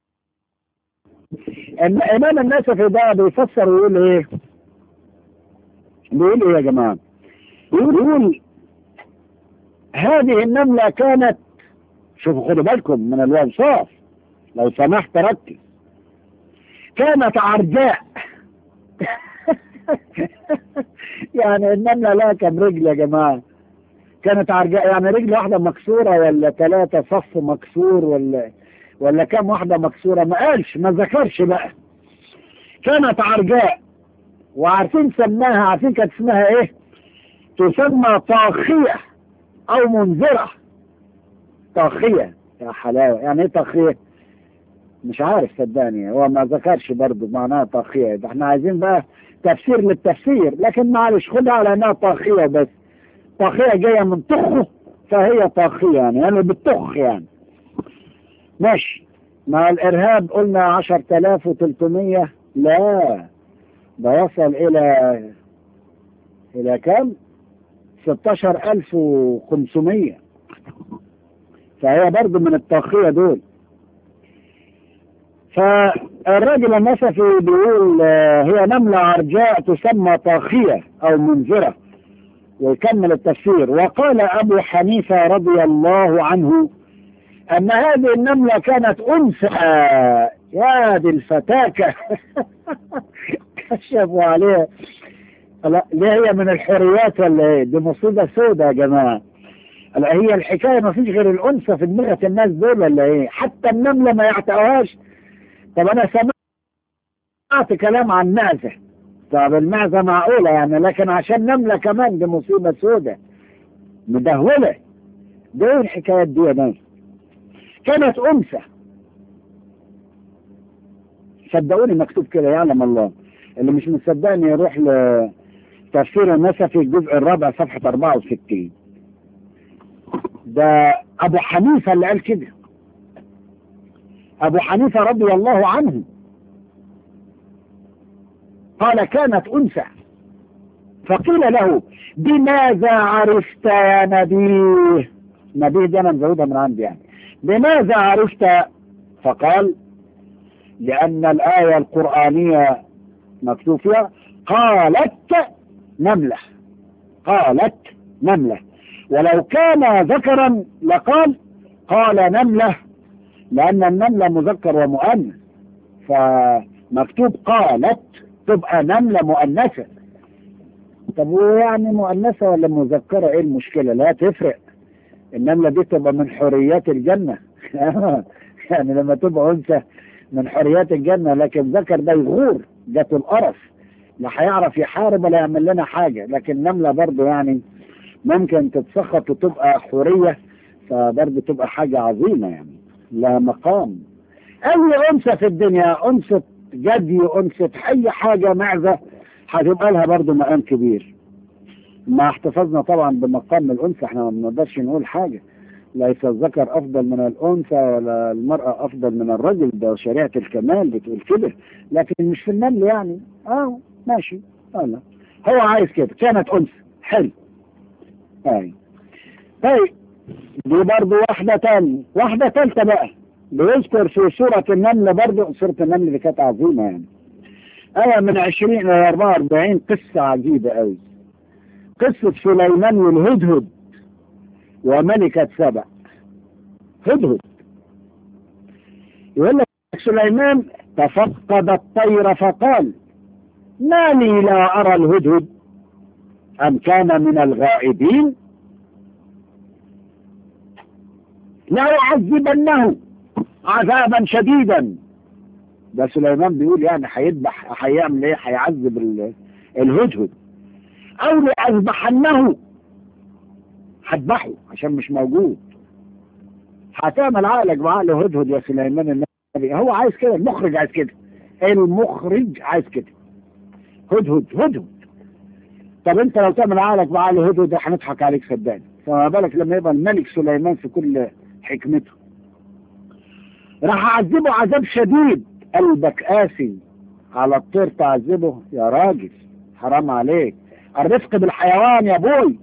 ان امام النسفي ده بيفسر ويقول ايه بيقول ايه يا جماعه بيقول هذه النملة كانت شوفوا خدوا بالكم من الوصاف لو سمحت ركز كانت عرجاء يعني النملة لها كم رجل يا جماعة كانت عرجاء يعني رجل واحدة مكسورة ولا ثلاثة صف مكسور ولا ولا كم واحدة مكسورة ما قالش ما ذكرش بقى كانت عرجاء وعارفين سماها عارفين كانت اسمها ايه تسمى طاخية او منذرة طاخية يا حلاوة يعني ايه طاخية مش عارف صدقني هو ما ذكرش برضه معناها طاخية ده احنا عايزين بقى تفسير للتفسير لكن معلش خدها على انها طاخية بس طاخية جاية من طخه فهي طاخية يعني يعني بالطخ يعني ماشي مع الإرهاب قلنا عشر تلاف وتلتمية لا ده وصل إلى إلى كم؟ ستاشر ألف وخمسمية فهي برضو من الطاخية دول فالراجل النسفي بيقول آه، هي نملة عرجاء تسمى طاخية أو منذرة ويكمل التفسير وقال أبو حنيفة رضي الله عنه أن هذه النملة كانت أنثى يا دي الفتاكة كشفوا عليها لا ليه هي من الحريات ولا ايه دي مصيبة سودة يا جماعة لا هي الحكاية ما فيش غير الأنثى في دماغة الناس دول ولا ايه حتى النملة ما يعتقوهاش طب أنا سمعت كلام عن معزة طب المعزة معقولة يعني لكن عشان نملة كمان دي مصيبة سودة مدهولة ده ايه الحكايات دي يا ناس كانت أنثى صدقوني مكتوب كده يعلم الله اللي مش مصدقني يروح لتفسير النسفي الجزء الرابع صفحة 64 ده أبو حنيفة اللي قال كده أبو حنيفة رضي الله عنه قال كانت أنثى فقيل له بماذا عرفت يا نبيه نبيه دي أنا مزودها من عندي يعني بماذا عرفت فقال لأن الآية القرآنية مكتوب فيها قالت نملة قالت نملة ولو كان ذكرا لقال قال نملة لأن النملة مذكر ومؤنث فمكتوب قالت تبقى نملة مؤنثة طب ويعني مؤنثة ولا مذكرة ايه المشكلة لا تفرق النملة دي تبقى من حريات الجنة يعني لما تبقى أنثى من حريات الجنة لكن ذكر ده يغور جات القرف لا هيعرف يحارب ولا يعمل لنا حاجة لكن نملة برضه يعني ممكن تتسخط وتبقى حورية فبرضه تبقى حاجة عظيمة يعني لا مقام أي أنثى في الدنيا أنثى جدي أنثى أي حاجة معزة هتبقى لها برضه مقام كبير ما احتفظنا طبعا بمقام الأنثى احنا ما بنقدرش نقول حاجة ليس الذكر أفضل من الأنثى ولا المرأة أفضل من الرجل ده شريعة الكمال بتقول كده لكن مش في النمل يعني اه ماشي اه لا هو عايز كده كانت أنثى حلو اي طيب دي برضه واحدة تانية واحدة تالتة بقى بيذكر في سورة النمل برضه سورة النمل دي كانت عظيمة يعني آية من 20 إلى 44 قصة عجيبة قوي قصة سليمان والهدهد وملكة سبع هدهد يقول لك سليمان تفقد الطير فقال ما لي لا أرى الهدهد أم كان من الغائبين لأعذبنه عذابا شديدا ده سليمان بيقول يعني هيذبح هيعمل ايه هيعذب ال- الهدهد او لأذبحنه هذبحه عشان مش موجود هتعمل عقلك بعقل هدهد يا سليمان النبي هو عايز كده المخرج عايز كده المخرج عايز كده هدهد هدهد طب انت لو تعمل عقلك بعقل هدهد هنضحك عليك صدقني فما بالك لما يبقى الملك سليمان في كل حكمته راح اعذبه عذاب شديد قلبك قاسي على الطير تعذبه يا راجل حرام عليك الرفق بالحيوان يا بوي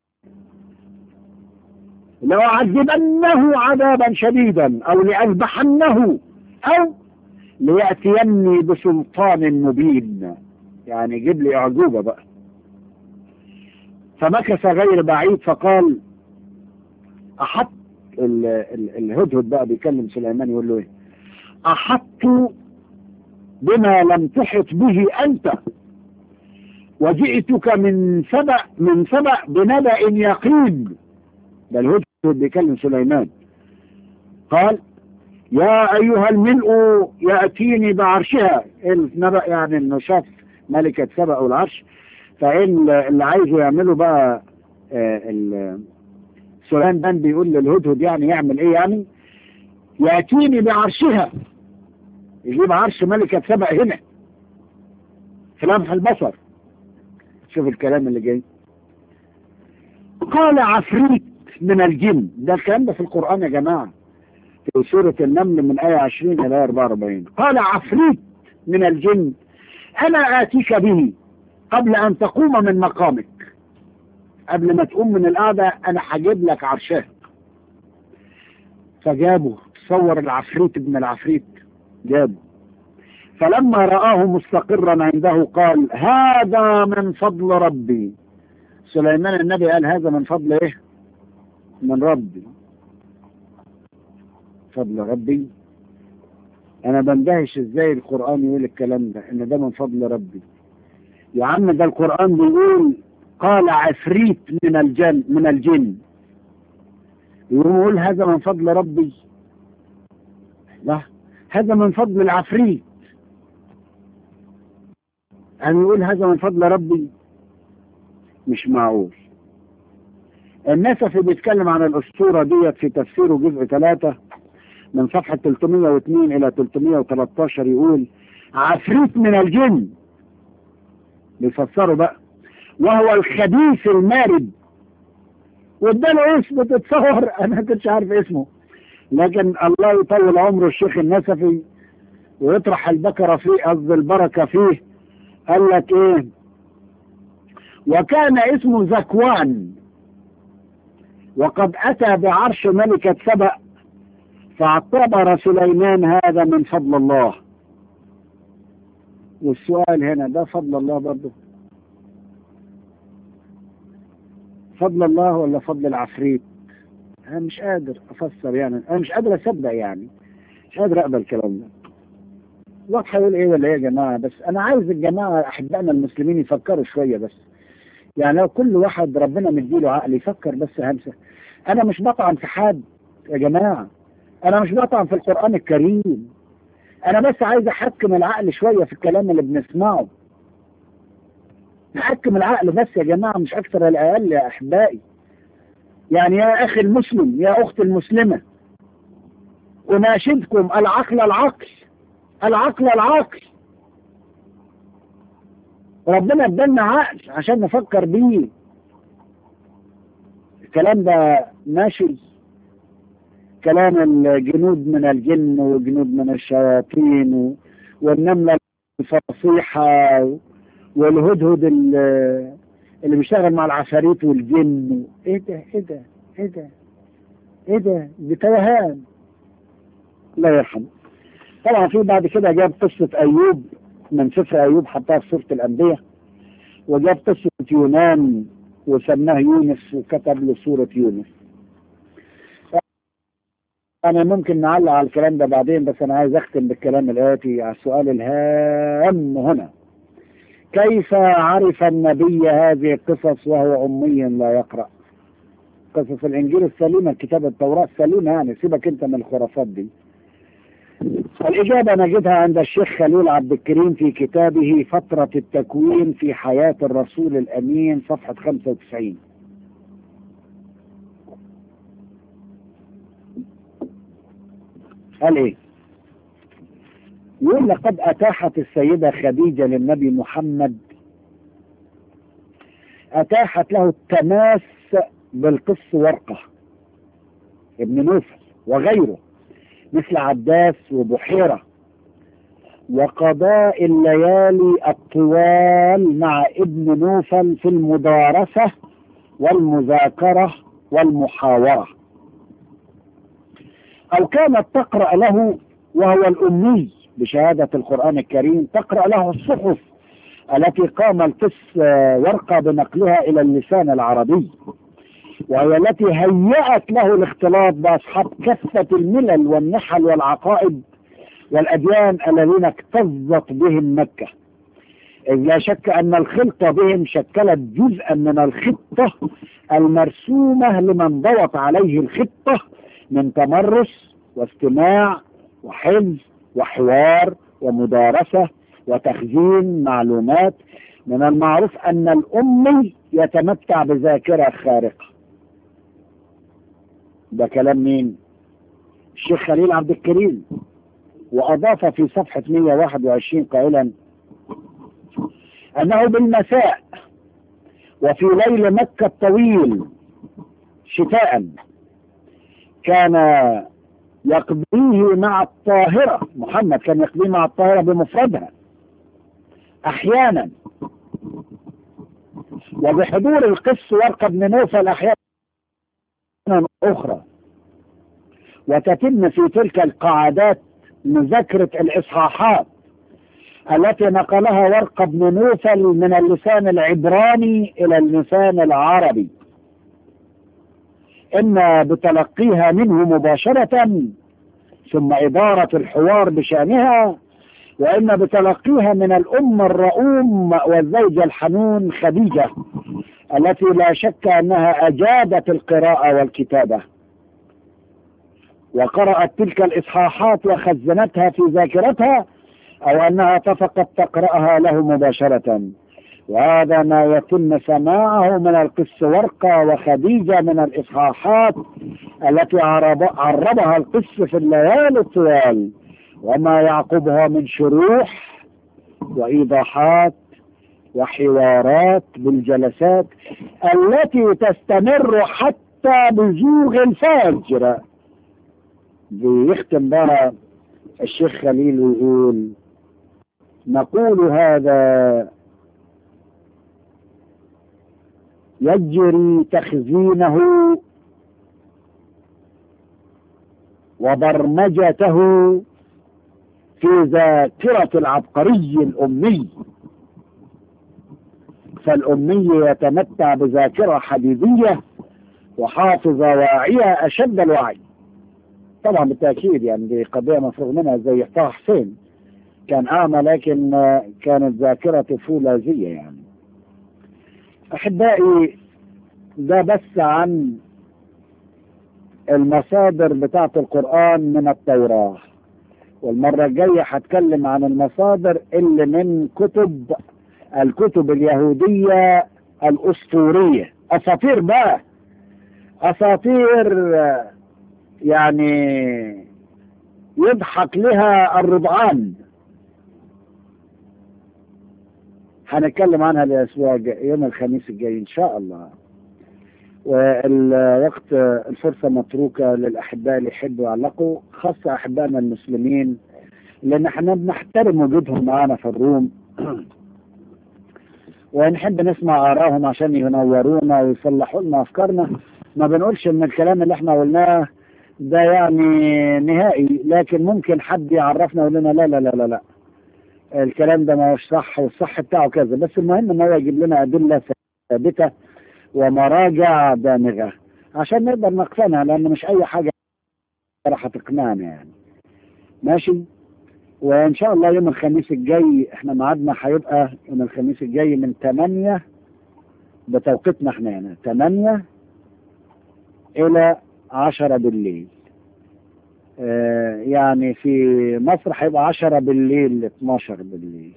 لأعذبنه عذابا شديدا أو لأذبحنه أو ليأتيني بسلطان مبين يعني يجيب لي أعجوبة بقى فمكث غير بعيد فقال أحط ال- ال- الهدهد بقى بيكلم سليمان يقول له ايه أحط بما لم تحط به أنت وجئتك من سبأ من سبأ بنبأ يقين ده الهدهد بيكلم سليمان قال يا أيها الملء يأتيني بعرشها النبأ يعني إنه شاف ملكة سبأ والعرش فإن اللي عايزه يعمله بقى آه، ال- سليمان ده بيقول للهدهد يعني يعمل إيه يعني يأتيني بعرشها يجيب عرش ملكة سبأ هنا في لمح البصر شوف الكلام اللي جاي قال عفريت من الجن ده الكلام ده في القرآن يا جماعة في سورة النمل من آية 20 إلى 44 قال عفريت من الجن أنا آتيك به قبل أن تقوم من مقامك قبل ما تقوم من القعدة أنا هجيب لك عرشاه فجابه تصور العفريت ابن العفريت جابه فلما رآه مستقرا عنده قال هذا من فضل ربي سليمان النبي قال هذا من فضل ايه من ربي فضل ربي انا بندهش ازاي القرآن يقول الكلام ده ان ده من فضل ربي يا عم ده القرآن بيقول قال عفريت من الجن من الجن يقول هذا من فضل ربي لا هذا من فضل العفريت أن يقول هذا من فضل ربي مش معقول النسفي بيتكلم عن الأسطورة ديت في تفسيره جزء ثلاثة من صفحة 302 إلى 313 يقول عفريت من الجن بيفسروا بقى وهو الخبيث المارد واداله اسم تتصور انا ما كنتش عارف اسمه لكن الله يطول عمره الشيخ النسفي ويطرح البكرة فيه قصد البركة فيه قال لك ايه وكان اسمه زكوان وقد اتى بعرش ملكة سبأ فاعتبر سليمان هذا من فضل الله والسؤال هنا ده فضل الله برضه فضل الله ولا فضل العفريت انا مش قادر افسر يعني انا مش قادر اصدق يعني مش قادر اقبل الكلام ده الواحد هيقول ايه ولا ايه يا جماعه بس انا عايز الجماعه احبائنا المسلمين يفكروا شويه بس يعني لو كل واحد ربنا مديله عقل يفكر بس همسه انا مش بطعن في حد يا جماعه انا مش بطعن في القران الكريم انا بس عايز احكم العقل شويه في الكلام اللي بنسمعه نحكم العقل بس يا جماعه مش اكثر ولا اقل يا احبائي يعني يا اخي المسلم يا اختي المسلمه اناشدكم العقل العقل العقل العقل ربنا ادالنا عقل عشان نفكر بيه الكلام ده ماشي كلام الجنود من الجن وجنود من الشياطين و- والنملة الفصيحة والهدهد ال- اللي بيشتغل مع العفاريت والجن ايه ده ايه ده ايه ده ايه ده دي توهان الله يرحمه طبعا في بعد كده جاب قصة أيوب من سفر أيوب حطها في سورة الأنبياء وجاب قصة يونان وسماه يونس وكتب له سورة يونس أنا ممكن نعلق على الكلام ده بعدين بس أنا عايز أختم بالكلام الآتي على السؤال الهام هنا كيف عرف النبي هذه القصص وهو أمي لا يقرأ قصص الإنجيل السليمة كتاب التوراة السليمة يعني سيبك أنت من الخرافات دي الإجابة نجدها عند الشيخ خليل عبد الكريم في كتابه فترة التكوين في حياة الرسول الأمين صفحة 95 قال إيه؟ يقول لقد أتاحت السيدة خديجة للنبي محمد أتاحت له التماس بالقس ورقة ابن نوفل وغيره مثل عباس وبحيرة وقضاء الليالي الطوال مع ابن نوفل في المدارسة والمذاكرة والمحاورة أو كانت تقرأ له وهو الأمي بشهادة القرآن الكريم تقرأ له الصحف التي قام القس ورقة بنقلها إلى اللسان العربي وهي التي هيأت له الاختلاط بأصحاب كافة الملل والنحل والعقائد والأديان الذين اكتظت بهم مكة إذ لا شك أن الخلطة بهم شكلت جزءا من الخطة المرسومة لمن ضوت عليه الخطة من تمرس واستماع وحفظ وحوار ومدارسة وتخزين معلومات من المعروف أن الأمي يتمتع بذاكرة خارقة ده كلام مين الشيخ خليل عبد الكريم وأضاف في صفحة 121 قائلا أنه بالمساء وفي ليل مكة الطويل شتاء كان يقضيه مع الطاهرة محمد كان يقضيه مع الطاهرة بمفردها أحيانا وبحضور القس ورقة بن نوفل أحيانا أخرى وتتم في تلك القعدات مذاكرة الإصحاحات التي نقلها ورقة بن نوفل من اللسان العبراني إلى اللسان العربي إما بتلقيها منه مباشرة ثم إدارة الحوار بشأنها وإما بتلقيها من الأم الرؤوم والزوجة الحنون خديجة التي لا شك أنها أجادت القراءة والكتابة وقرأت تلك الإصحاحات وخزنتها في ذاكرتها أو أنها اتفقت تقرأها له مباشرة وهذا ما يتم سماعه من القس ورقة وخديجة من الإصحاحات التي عرب عربها القس في الليالي الطوال وما يعقبها من شروح وإيضاحات وحوارات بالجلسات التي تستمر حتى بزوغ الفجر بيختم بقى الشيخ خليل ويقول نقول هذا يجري تخزينه وبرمجته في ذاكرة العبقري الأمي فالأمي يتمتع بذاكرة حديدية وحافظة واعية أشد الوعي طبعا بالتأكيد يعني دي قضية مفروغ منها زي طه حسين كان أعمى لكن آه، كانت ذاكرته فولاذية يعني أحبائي ده بس عن المصادر بتاعة القرآن من التوراة والمرة الجاية هتكلم عن المصادر اللي من كتب الكتب اليهودية الأسطورية أساطير بقى أساطير آه، يعني يضحك لها الرضعان هنتكلم عنها الأسبوع الجاي يوم الخميس الجاي إن شاء الله والوقت الفرصة متروكة للأحباء اللي يحبوا يعلقوا خاصة أحبائنا المسلمين لأن احنا بنحترم وجودهم معانا في الروم ونحب نسمع آرائهم عشان ينورونا ويصلحوا لنا أفكارنا ما بنقولش إن الكلام اللي احنا قلناه ده يعني نهائي لكن ممكن حد يعرفنا ويقول لنا لا لا لا لا لا الكلام ده ما هوش صح والصح بتاعه كذا بس المهم ان هو يجيب لنا ادله ثابته ومراجع دامغه عشان نقدر نقتنع لان مش اي حاجه راح تقنعنا يعني ماشي وان شاء الله يوم الخميس الجاي احنا ميعادنا هيبقى يوم الخميس الجاي من 8 بتوقيتنا احنا هنا 8 الى 10 بالليل آه، يعني في مصر هيبقى 10 بالليل ل 12 بالليل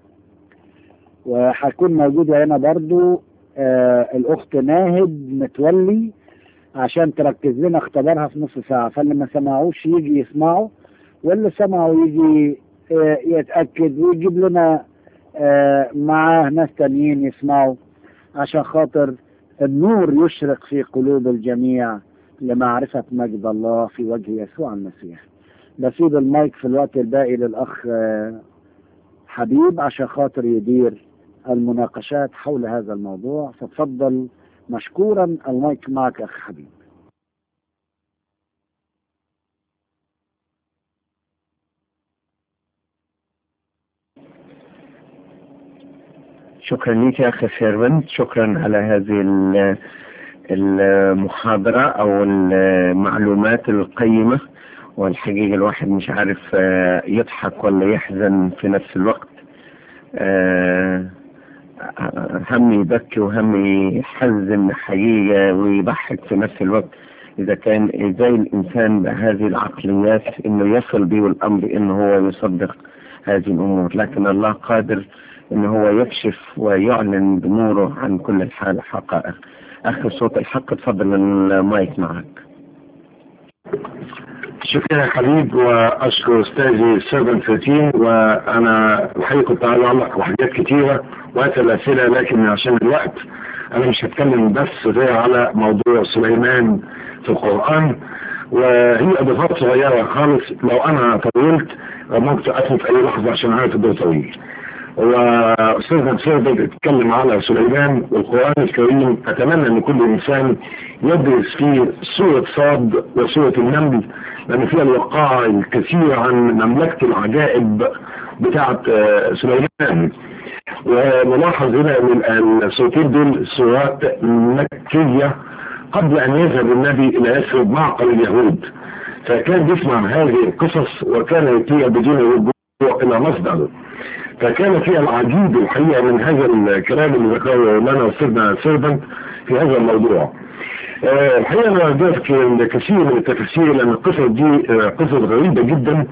وهكون موجودة هنا برضو آه، الأخت ناهد متولي عشان تركز لنا اختبارها في نص ساعة فاللي ما سمعوش يجي يسمعوا واللي سمعوا يجي آه، يتأكد ويجيب لنا آه، معاه ناس تانيين يسمعوا عشان خاطر النور يشرق في قلوب الجميع لمعرفة مجد الله في وجه يسوع المسيح بسيب المايك في الوقت الباقي للأخ آه، حبيب عشان خاطر يدير المناقشات حول هذا الموضوع فتفضل مشكورا المايك معك أخ حبيب شكرا لك يا أخي سيرفنت شكرا على هذه ال- المحاضرة أو المعلومات القيمة والحقيقة الواحد مش عارف آه، يضحك ولا يحزن في نفس الوقت آه، هم يبكي وهم يحزن حقيقة ويضحك في نفس الوقت إذا كان إزاي الإنسان بهذه العقليات إنه يصل به الأمر إنه هو يصدق هذه الأمور لكن الله قادر إنه هو يكشف ويعلن بنوره عن كل الحال حقائق أخي صوت الحق تفضل المايك معك شكرا يا حبيب واشكر استاذي سيرفن 13 وانا الحقيقه كنت عايز اعلق بحاجات كتيره واسال اسئله لكن عشان الوقت انا مش هتكلم بس غير على موضوع سليمان في القران وهي اضافات صغيره خالص لو انا طولت ممكن اقفل في اي لحظه عشان عارف الدور طويل واستاذنا سيرفن اتكلم على سليمان والقران الكريم اتمنى ان كل انسان يدرس فيه سوره صاد وسوره النمل لان فيها الوقائع الكثير عن مملكه العجائب بتاعه آه، سليمان ونلاحظ هنا ان السورتين دول سورات مكيه قبل ان يذهب النبي الى يثرب معقل اليهود فكان بيسمع هذه القصص وكان يتيها بدون رجوع الى مصدر فكان فيها العديد الحقيقه من هذا الكلام اللي ذكره لنا استاذنا سيرفنت في هذا الموضوع. آه، الحقيقه انا ضفت كثير من التفاسير لان القصص دي آه، قصص غريبه جدا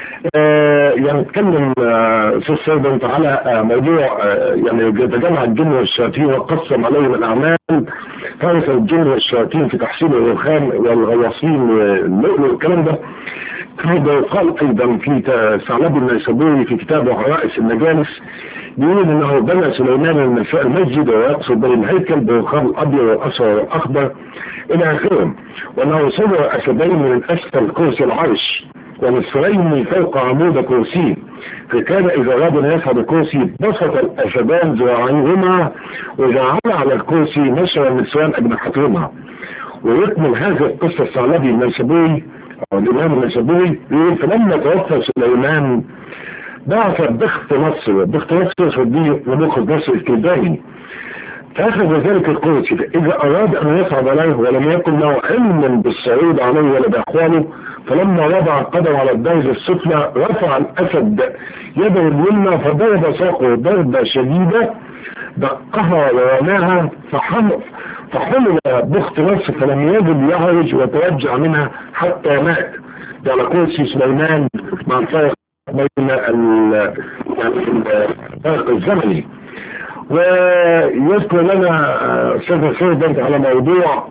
آه، يعني اتكلم آه، استاذ سيرفنت على آه، موضوع آه، يعني يتجمع الجن والشياطين وقسم عليهم الاعمال فارس الجن والشياطين في تحصيل الرخام والغواصين واللؤلؤ والكلام ده هذا يقال ايضا في ثعلب النيسابوري في كتابه رائس المجالس بيقول انه بنى سليمان المس- المسجد ويقصد بين الهيكل برخام الابيض والاصفر والاخضر الى اخره وانه صور اسدين من اسفل كرسي العرش ونصفين من فوق عمود كرسيه فكان اذا اراد ان يصعد الكرسي بسط الاسدان ذراعيهما وجعل على الكرسي نشر النسوان اجنحتهما ويكمل هذه القصه الثعلبي النيسابوري او الامام النيسابوري يقول فلما توفى سليمان بعث بخت نصر بخت نصر صديق نبوخذ نصر الكلداني فأخذ ذلك الكرسي إذا أراد أن يصعد عليه ولم يكن له علم بالصعود عليه ولا بأخوانه فلما وضع القدم على الدرجة السفلى رفع الأسد يده اليمنى فضرب ساقه ضربة شديدة دقها ورماها فحمل فحمل بخت نفسه فلم يجد يعرج وتوجع منها حتى مات ده على كرسي سليمان مع الفرق بين الفرق الزمني ويذكر لنا استاذ سيدنت على موضوع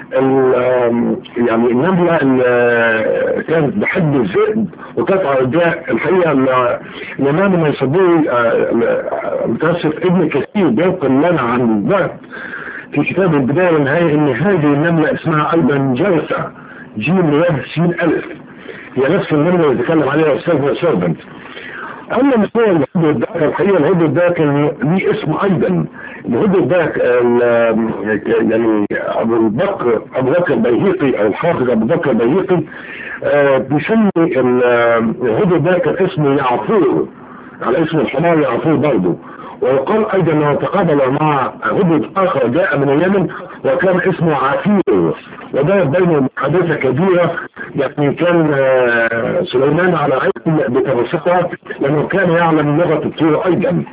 يعني النملة اللي كانت بحب الذئب وكانت عرضاء الحقيقة الإمام المنصبوري متوسط ابن كثير بينقل لنا عن الذئب في كتاب البداية والنهاية ان هذه النملة اسمها ايضا جرسة جيم رياض سين الف هي نفس النملة اللي تكلم عليها استاذنا سيربنت اما مستوى الهدد ده الحقيقة الهدد ده كان ليه اسم ايضا الهدد ده يعني ابو بكر ابو بكر البيهقي او الحافظ ابو بكر البيهقي بيسمي الهدد ده كان اسمه يعفور على اسم الحمار يعفور برضه ويقال ايضا انه تقابل مع هدد اخر جاء من اليمن وكان اسمه عفير وده بينهم حادثة كبيرة يعني كان سليمان على علم بتوسطها لانه كان يعلم لغة الطيور ايضا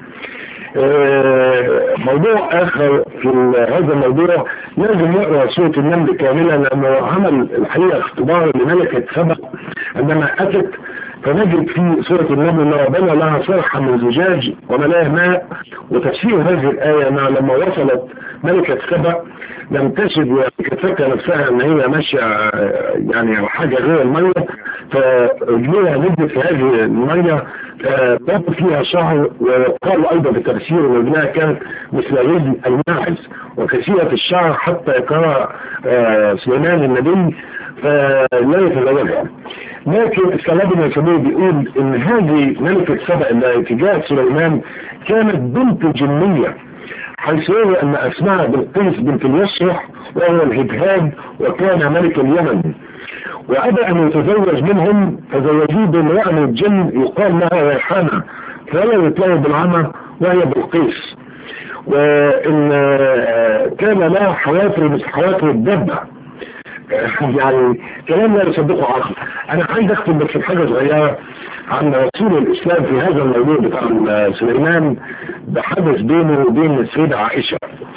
موضوع اخر في هذا الموضوع لازم نقرا سوره النمل كامله لانه عمل الحقيقه اختبار لملكه سبق عندما اتت فنجد في سورة النمل انه بنى لها صرحة من زجاج وملاه ماء وتفسير هذه الآية انها لما وصلت ملكة سبأ لم تجد كانت فاكره نفسها ان هي ماشية يعني حاجة غير المية فرجلها نزلت في هذه المية فباب فيها شعر وقال ايضا في تفسير ان رجلها كانت مثل رجل الماعز وكثيرة الشعر حتى يقرأ سليمان النبي فلا يتزوجها لكن السلام بن سمير بيقول ان هذه ملكة سبأ اللي تجاه سليمان كانت بنت جنية حيث يروى ان اسمها بالقيس بنت اليسرح وهو الهبهاب وكان ملك اليمن وابى ان يتزوج منهم فزوجوه بامرأة من الجن يقال لها ريحانة فولدت له بالعمى وهي بالقيس وان كان لها حوافر مثل حوافر الدبة يعني كلام لا يصدقه عقل انا عايز اختم بس بحاجه صغيره عن رسول الاسلام في هذا الموضوع بتاع سليمان بحدث بينه وبين السيده عائشه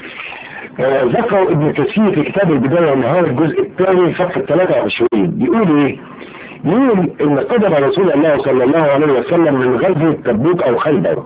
آه ذكر ابن كثير في كتاب البدايه والنهار الجزء الثاني صفحه 23 بيقول ايه؟ يقول ان قدم رسول الله صلى الله عليه وسلم من غزوه تبوك او خيبر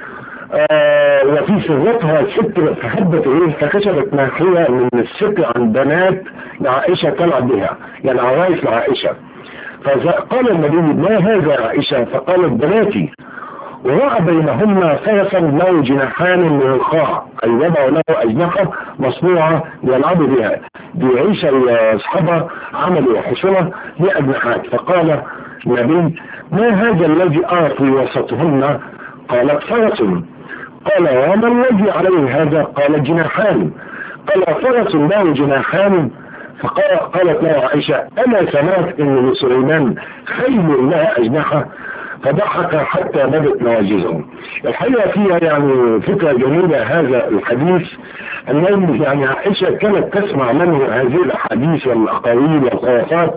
آه وفي سرتها ستر فحبت ايه فكشفت ناحية من الستر عن بنات لعائشة تلعب بها يعني عرايس لعائشة فقال النبي ما هذا عائشة فقالت بناتي ورأى بينهن فرسا له جناحان من الخاع أي وضعوا له أجنحة مصنوعة يلعبوا بها بيعيش أصحابها عملوا حصنة بأجنحات فقال النبي ما هذا الذي أرى في وسطهن قالت فرس قال وما الذي عليه هذا قال جناحان قال فرس له جناحان فقالت له عائشة أنا سمعت أن لسليمان خيل لها أجنحة فضحك حتى بدت نواجذهم الحقيقة فيها يعني فكرة جميلة هذا الحديث أن يعني عائشة كانت تسمع منه هذه الأحاديث والأقاويل والخرافات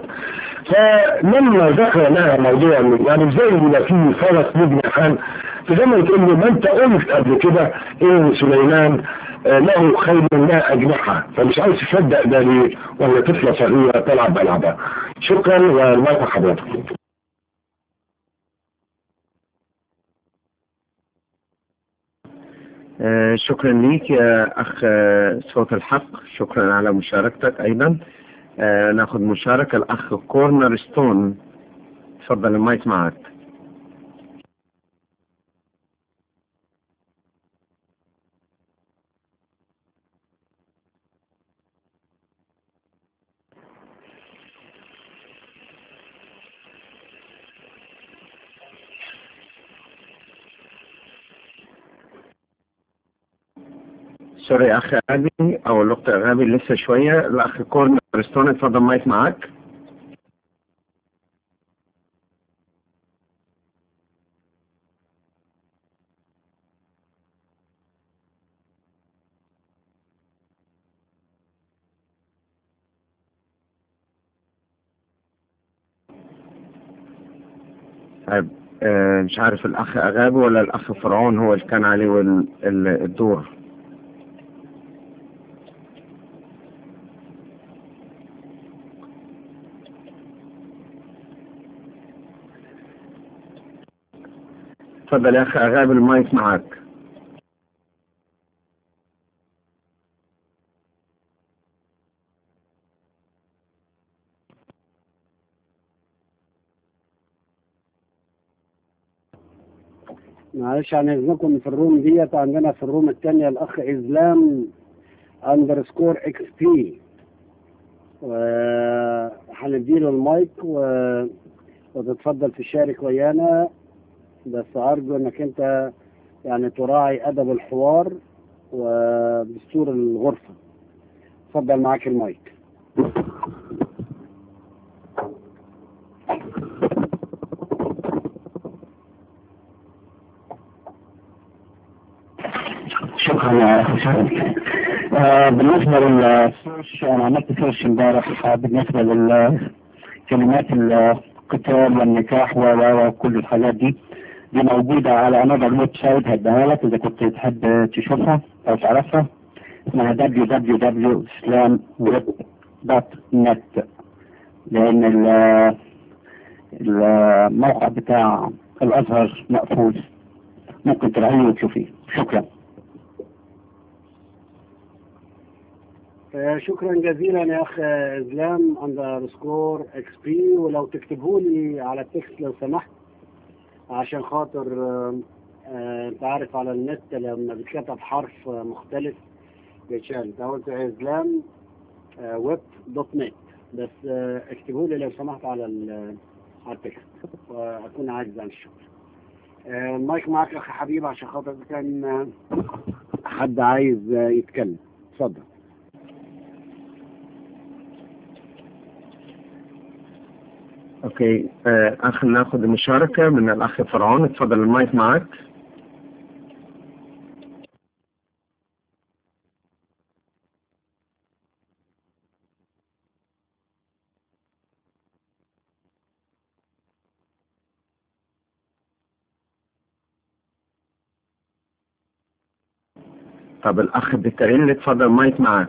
فلما ذكر لها موضوع يعني زي ما في فرس لابن خان فزي ما تقول له ما انت قلت قبل كده ان سليمان له خيل لا اجنحه فمش عايز تصدق ده ليه ولا طفله صغيره تلعب العبها شكرا والمرحبا حضرتك آه شكرا ليك يا اخ آه صوت الحق شكرا على مشاركتك ايضا آه ناخذ مشاركة الاخ كورنر ستون تفضل المايك معك سوري اخ غابي او الاخت غابي لسه شويه الاخ كورن ستون اتفضل مايك معاك طيب آه، مش عارف الأخ أغابي ولا الأخ فرعون هو اللي كان عليه وال- ال- الدور اتفضل يا أخي أغابي المايك معاك معلش عن اذنكم في الروم ديت عندنا في الروم الثانية الاخ اسلام اندرسكور اكس بي وهنديله المايك و... وتتفضل تشارك ويانا بس ارجو انك انت يعني تراعي ادب الحوار ودستور الغرفة اتفضل معاك المايك شكرا يا اخي شرف آه بالنسبه للسيرش انا عملت سيرش امبارح آه، بالنسبه للكلمات القتال والنكاح و- و- وكل الحاجات دي دي موجوده على انذر ويب سايت هديها لك اذا كنت تحب تشوفها او تعرفها اسمها www.islamweb.net لان ال- الموقع بتاع الازهر مقفول ممكن تلاقيه وتشوفيه شكرا آه، شكرا جزيلا يا اخ اسلام اندرسكور اكس بي ولو تكتبه لي على التكست لو سمحت عشان خاطر آه، آه، انت عارف على النت لما بيتكتب حرف آه، مختلف بيتشال انت قلت اسلام ويب دوت نت بس آه، اكتبه لي لو سمحت على ال- على التكست واكون عاجز عن الشغل آه، المايك معاك يا اخي حبيب عشان خاطر كان آه، حد عايز آه، يتكلم اتفضل اوكي آه، اخ ناخد المشاركة من الاخ فرعون اتفضل المايك معاك طب الاخ بكريم اتفضل المايك معاك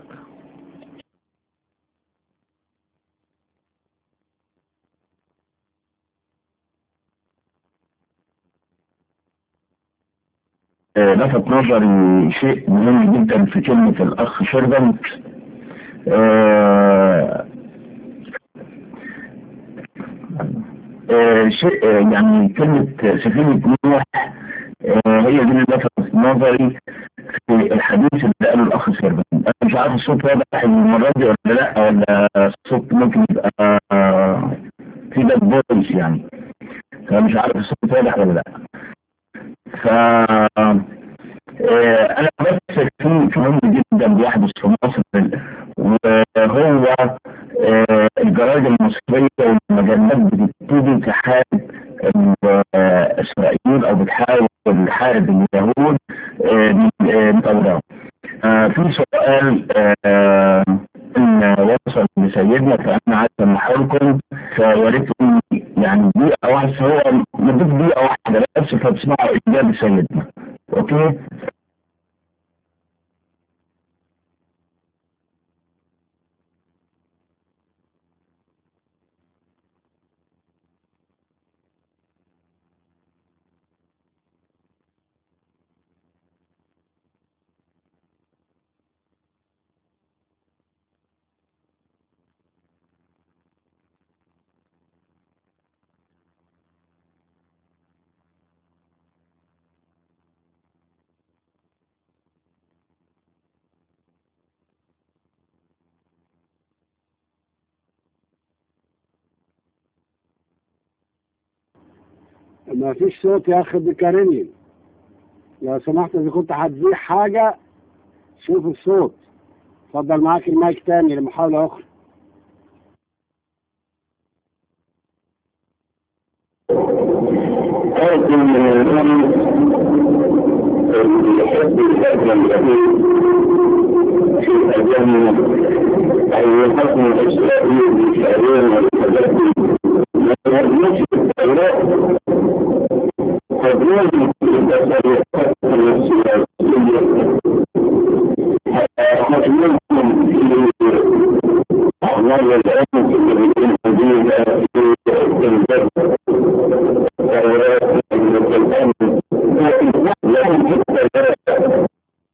آه، لفت نظري شيء مهم جدا في كلمة الأخ شربنت آه، آه، شيء آه، يعني كلمة سفينة نوح آه، هي دي اللي لفت نظري في الحديث اللي قاله الأخ شربنت أنا مش عارف الصوت واضح المرة دي ولا لأ ولا الصوت ممكن يبقى آه، في ده فويس يعني فمش عارف الصوت واضح ولا لأ ف آه، انا بس في في مهم جدا بيحدث في مصر وهو آه، الجرايد المصريه والمجلات بتبتدي تحارب آه، اسرائيل او بتحاول تحارب اليهود آه، ب- آه، بطورهم. آه، في سؤال آه، ان وصل لسيدنا فانا عايز محاولكم فيا ريت يعني دقيقه واحده هو مدة دقيقه واحده بس فتسمعوا اجابه سيدنا اوكي ما فيش صوت يا اخي بكرمي لو سمحت اذا كنت هتزيح حاجة شوف الصوت اتفضل معاك المايك تاني لمحاولة اخرى أرجو من الأمر اللي يحب الأجل الأمين في أيام أو يحكم إسرائيل بشعرين والتجدد ما يرمش التوراة هل يمكن في أعمال الأمن التي موجودة في البلد ثورات الأمن لكن لا يمكن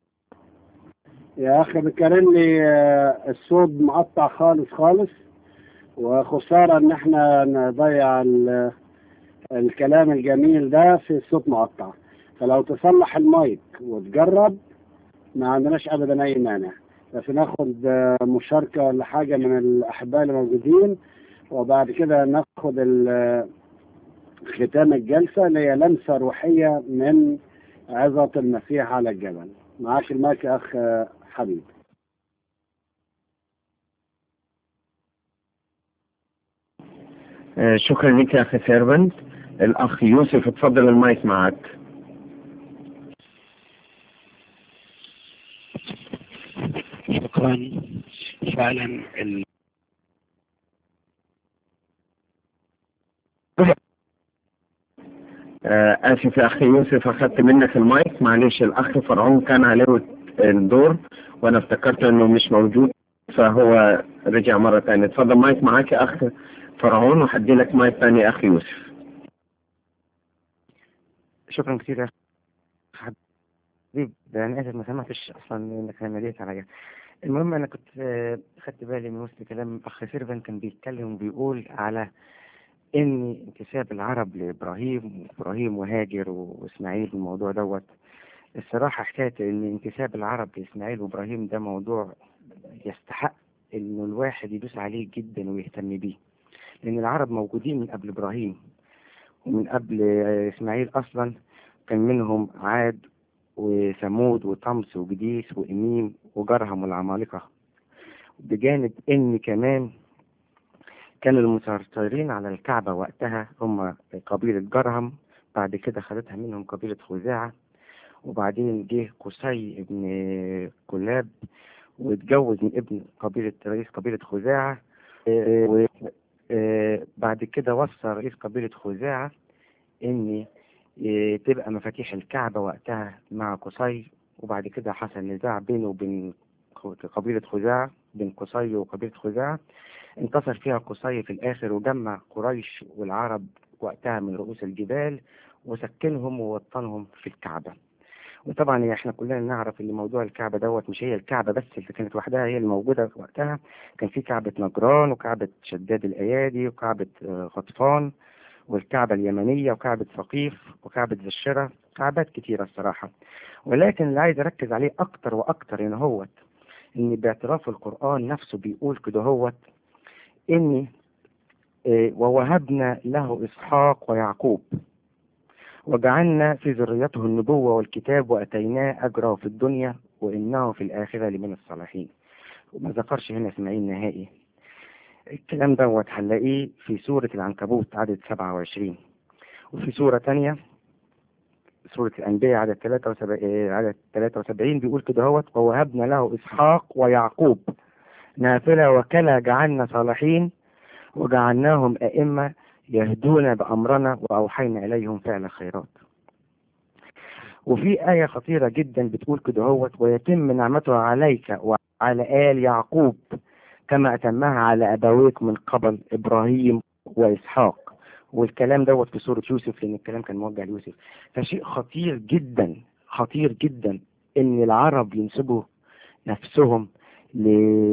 يا اخي بكرم لي آه، الصوت مقطع خالص خالص وخسارة ان احنا نضيع ال- الكلام الجميل ده في الصوت مقطع فلو تصلح المايك وتجرب ما عندناش ابدا اي مانع بس ناخد آه، مشاركة ولا حاجة من الاحباء اللي موجودين وبعد كده ناخد ال- ختام الجلسة اللي هي لمسة روحية من عظة المسيح على الجبل معاك المايك يا اخ آه، حبيب آه، شكرا لك يا اخي سيرفنت الاخ يوسف اتفضل المايك معك شكرا فعلا ال... آه، اسف يا اخي يوسف اخذت منك المايك معلش الاخ فرعون كان عليه الدور وانا افتكرت انه مش موجود فهو رجع مرة ثانية اتفضل مايك معاك يا اخ فرعون وحدي لك مايك ثاني يا اخي يوسف شكرا كثير يا حبيب ده انا اسف ما سمعتش اصلا انك ناديت عليا المهم انا كنت آه، خدت بالي من وسط كلام اخ سيرفن كان بيتكلم وبيقول على ان انتساب العرب لابراهيم وابراهيم وهاجر واسماعيل الموضوع دوت الصراحه حكايه ان انتساب العرب لاسماعيل وابراهيم ده موضوع يستحق انه الواحد يدوس عليه جدا ويهتم بيه لان العرب موجودين من قبل ابراهيم ومن قبل آه، اسماعيل اصلا كان منهم عاد وثمود وطمس وجديس وإميم وجرهم والعمالقة بجانب إن كمان كان المسيطرين على الكعبة وقتها هم قبيلة جرهم بعد كده خدتها منهم قبيلة خزاعة وبعدين جه قصي ابن كلاب واتجوز من ابن قبيلة رئيس قبيلة خزاعة آه، و- آه، بعد كده وصى رئيس قبيلة خزاعة إن إيه، تبقى مفاتيح الكعبة وقتها مع قصي وبعد كده حصل نزاع بينه وبين خ- قبيلة خزاعة بين قصي وقبيلة خزاعة انتصر فيها قصي في الآخر وجمع قريش والعرب وقتها من رؤوس الجبال وسكنهم ووطنهم في الكعبة وطبعا احنا كلنا نعرف ان موضوع الكعبة دوت مش هي الكعبة بس اللي كانت وحدها هي الموجودة في وقتها كان في كعبة نجران وكعبة شداد الأيادي وكعبة آه، غطفان والكعبة اليمنية وكعبة ثقيف وكعبة ذي الشرى كعبات كتيرة الصراحة ولكن اللي عايز أركز عليه أكتر وأكتر إن هوت إن باعتراف القرآن نفسه بيقول كده هوت إني إيه، ووهبنا له إسحاق ويعقوب وجعلنا في ذريته النبوة والكتاب وأتيناه أجره في الدنيا وإنه في الآخرة لمن الصالحين وما ذكرش هنا إسماعيل نهائي الكلام دوت هنلاقيه في سورة العنكبوت عدد 27 وفي سورة تانية سورة الأنبياء عدد 73 عدد 73 بيقول كده هوت ووهبنا له إسحاق ويعقوب نافلة وكلا جعلنا صالحين وجعلناهم أئمة يهدون بأمرنا وأوحينا إليهم فعل الخيرات وفي آية خطيرة جدا بتقول كده هوت ويتم نعمته عليك وعلى آل يعقوب كما أتمها على أبويك من قبل إبراهيم وإسحاق والكلام دوت في سورة يوسف لأن الكلام كان موجه ليوسف فشيء خطير جدا خطير جدا إن العرب ينسبوا نفسهم ل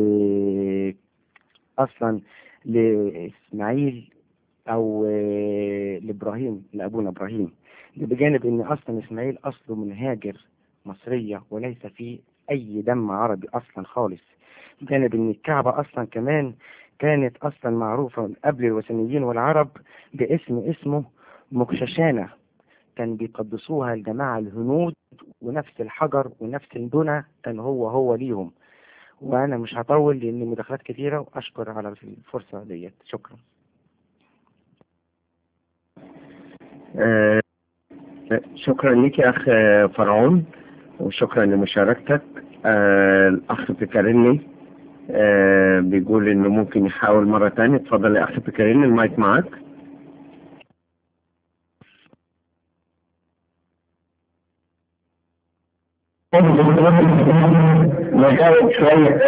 أصلا لإسماعيل أو آه، لإبراهيم لأبونا إبراهيم ده بجانب إن أصلا إسماعيل أصله من هاجر مصرية وليس فيه أي دم عربي أصلا خالص بجانب إن الكعبة أصلا كمان كانت أصلا معروفة من قبل الوثنيين والعرب باسم اسمه مكششانة كان بيقدسوها الجماعة الهنود ونفس الحجر ونفس البنى كان هو هو ليهم وأنا مش هطول لأن مداخلات كثيرة وأشكر على الفرصة ديت شكرا آه، شكرا لك يا أخ فرعون وشكرا لمشاركتك آه، الأخ بيكاريني آه، بيقول إنه ممكن يحاول مرة تانية اتفضل يا أخ بيكاريني المايك معاك نجاوب شوية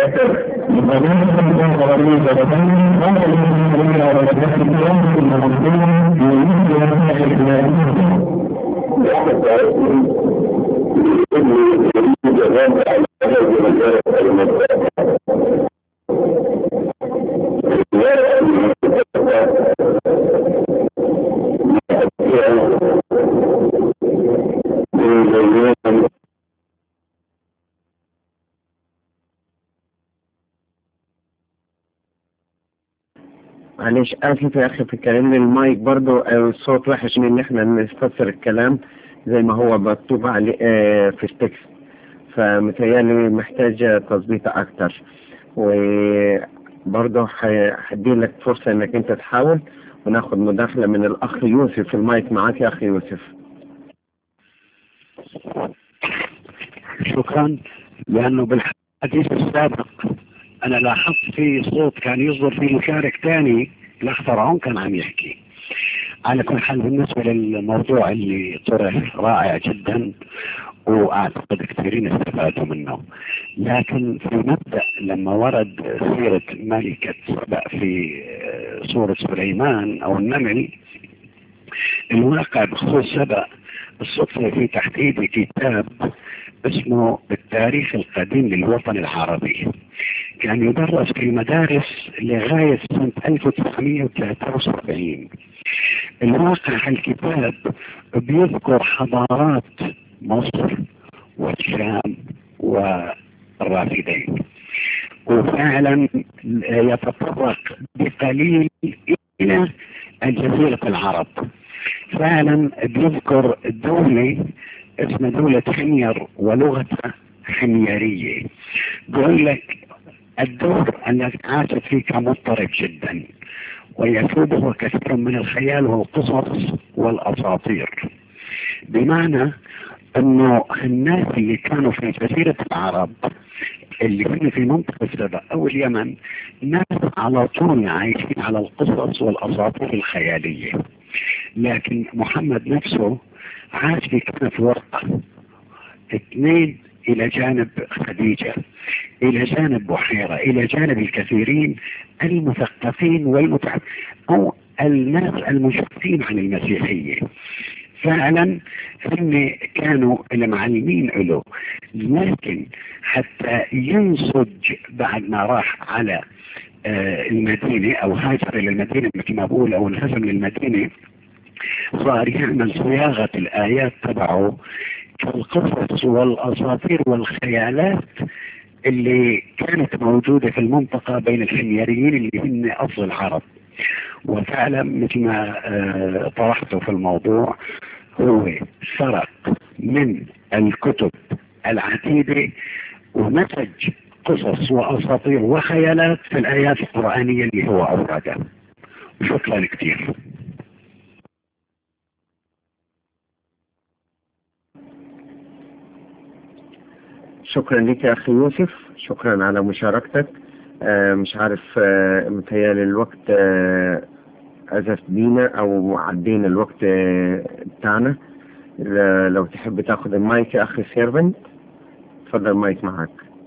معلش اسف يا اخي في كلام المايك برضو آه، الصوت وحش من ان احنا نفسر الكلام زي ما هو مكتوب عليه آه، في التكست فمتهيألي محتاجة تظبيط اكتر وبرضه هدي لك فرصة انك انت تحاول وناخد مداخلة من الاخ يوسف المايك معاك يا اخي يوسف شكرا لأنه بالحديث السابق أنا لاحظت في صوت كان يصدر في مشارك ثاني الأخ فرعون كان عم يحكي على كل حال بالنسبة للموضوع اللي طرح رائع جدا وأعتقد كثيرين استفادوا منه لكن في المبدأ لما ورد سيرة ملكة سبأ في آه، سورة سليمان أو النمل الواقع بخصوص سبأ الصدفة في تحت ايدي كتاب اسمه التاريخ القديم للوطن العربي كان يدرس في المدارس لغاية سنة 1973 الواقع الكتاب بيذكر حضارات مصر والشام والرافدين وفعلا يتطرق بقليل إلى الجزيرة العرب فعلا بيذكر دولة اسمها دولة حمير ولغتها حميرية بيقول لك الدور الذي عاشت فيه كان مضطرب جدا ويسوده كثير من الخيال والقصص والأساطير بمعنى انه الناس اللي كانوا في جزيرة العرب اللي كانوا في منطقة سبأ او اليمن ناس على طول عايشين على القصص والاساطير الخيالية لكن محمد نفسه عاش في كنف ورقة اثنين الى جانب خديجة الى جانب بحيرة الى جانب الكثيرين المثقفين والمتع او الناس المشرفين عن المسيحية فعلا هم كانوا المعلمين له لكن حتى ينسج بعد ما راح على آه المدينة او هاجر الى المدينة مثل ما بقول او انهزم للمدينة صار يعمل صياغة الايات تبعه كالقصص والاساطير والخيالات اللي كانت موجودة في المنطقة بين الحميريين اللي هم اصل العرب وفعلا مثل ما آه طرحته في الموضوع هو سرق من الكتب العديدة ونتج قصص وأساطير وخيالات في الآيات القرآنية اللي هو أوردها شكرا كثير شكرا لك يا اخي يوسف شكرا على مشاركتك آه مش عارف آه متهيألي الوقت آه أزف بينا أو عدينا الوقت آه بتاعنا ل- لو تحب تاخد المايك يا أخي سيرفنت تفضل المايك معك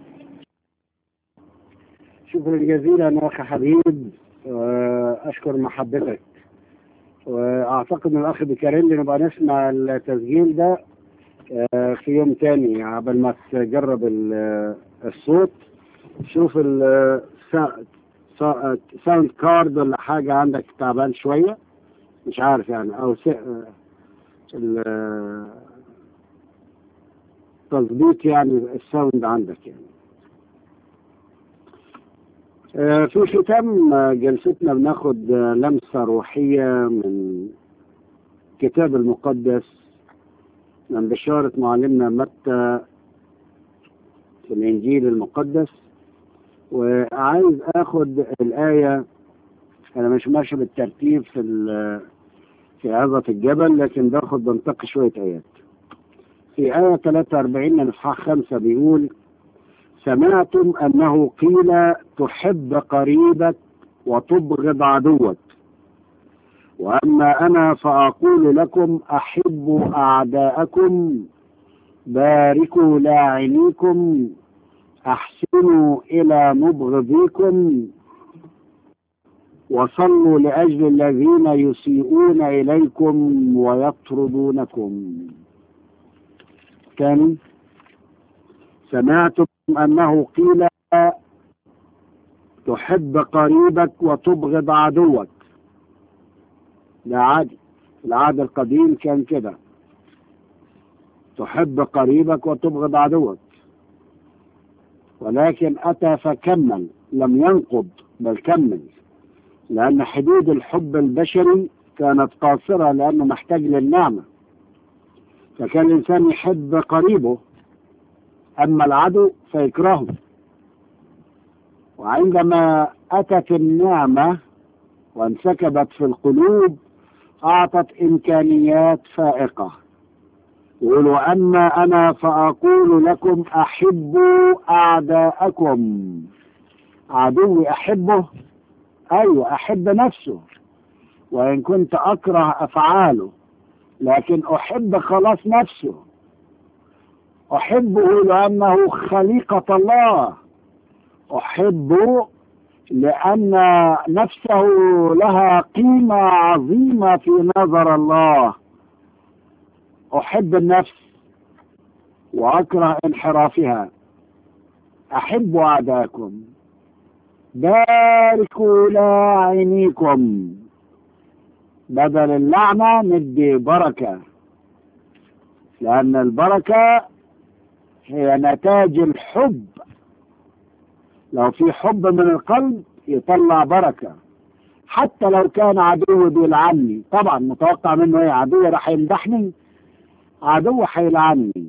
شكرا جزيلا اخي حبيب واشكر محبتك واعتقد ان الاخ بيكرمني نبقى نسمع التسجيل ده آه، في يوم تاني قبل ما تجرب ال- الصوت شوف ال ساوند كارد ولا حاجة عندك تعبان شوية مش عارف يعني او س- آه، ال- تظبيط يعني الساوند عندك يعني آه، في ختام آه، جلستنا بناخد آه، لمسة روحية من كتاب المقدس من بشارة معلمنا متى في الإنجيل المقدس وعايز آخد الآية أنا مش ماشي بالترتيب في ال- في عظة الجبل لكن باخد بنتقي شوية آيات في آية 43 من إصحاح 5 بيقول سمعتم أنه قيل تحب قريبك وتبغض عدوك وأما أنا فأقول لكم أحبوا أعداءكم باركوا لاعنيكم أحسنوا إلى مبغضيكم وصلوا لأجل الذين يسيئون إليكم ويطردونكم كان سمعتم أنه قيل تحب قريبك وتبغض عدوك ده عادي العهد القديم كان كده تحب قريبك وتبغض عدوك ولكن أتى فكمل لم ينقض بل كمل لأن حدود الحب البشري كانت قاصرة لأنه محتاج للنعمة فكان الإنسان يحب قريبه أما العدو فيكرهه وعندما أتت النعمة وانسكبت في القلوب أعطت إمكانيات فائقة يقولوا أما أنا فأقول لكم أحبوا أعداءكم عدوي أحبه أيوة أحب نفسه وإن كنت أكره أفعاله لكن أحب خلاص نفسه أحبه لأنه خليقة الله أحبه لأن نفسه لها قيمة عظيمة في نظر الله أحب النفس وأكره انحرافها أحب أعداءكم باركوا لاعنيكم بدل اللعنة ندي بركة لأن البركة هي نتاج الحب لو في حب من القلب يطلع بركة حتى لو كان عدو بيلعني طبعا متوقع منه ايه عدو راح يمدحني عدو هيلعني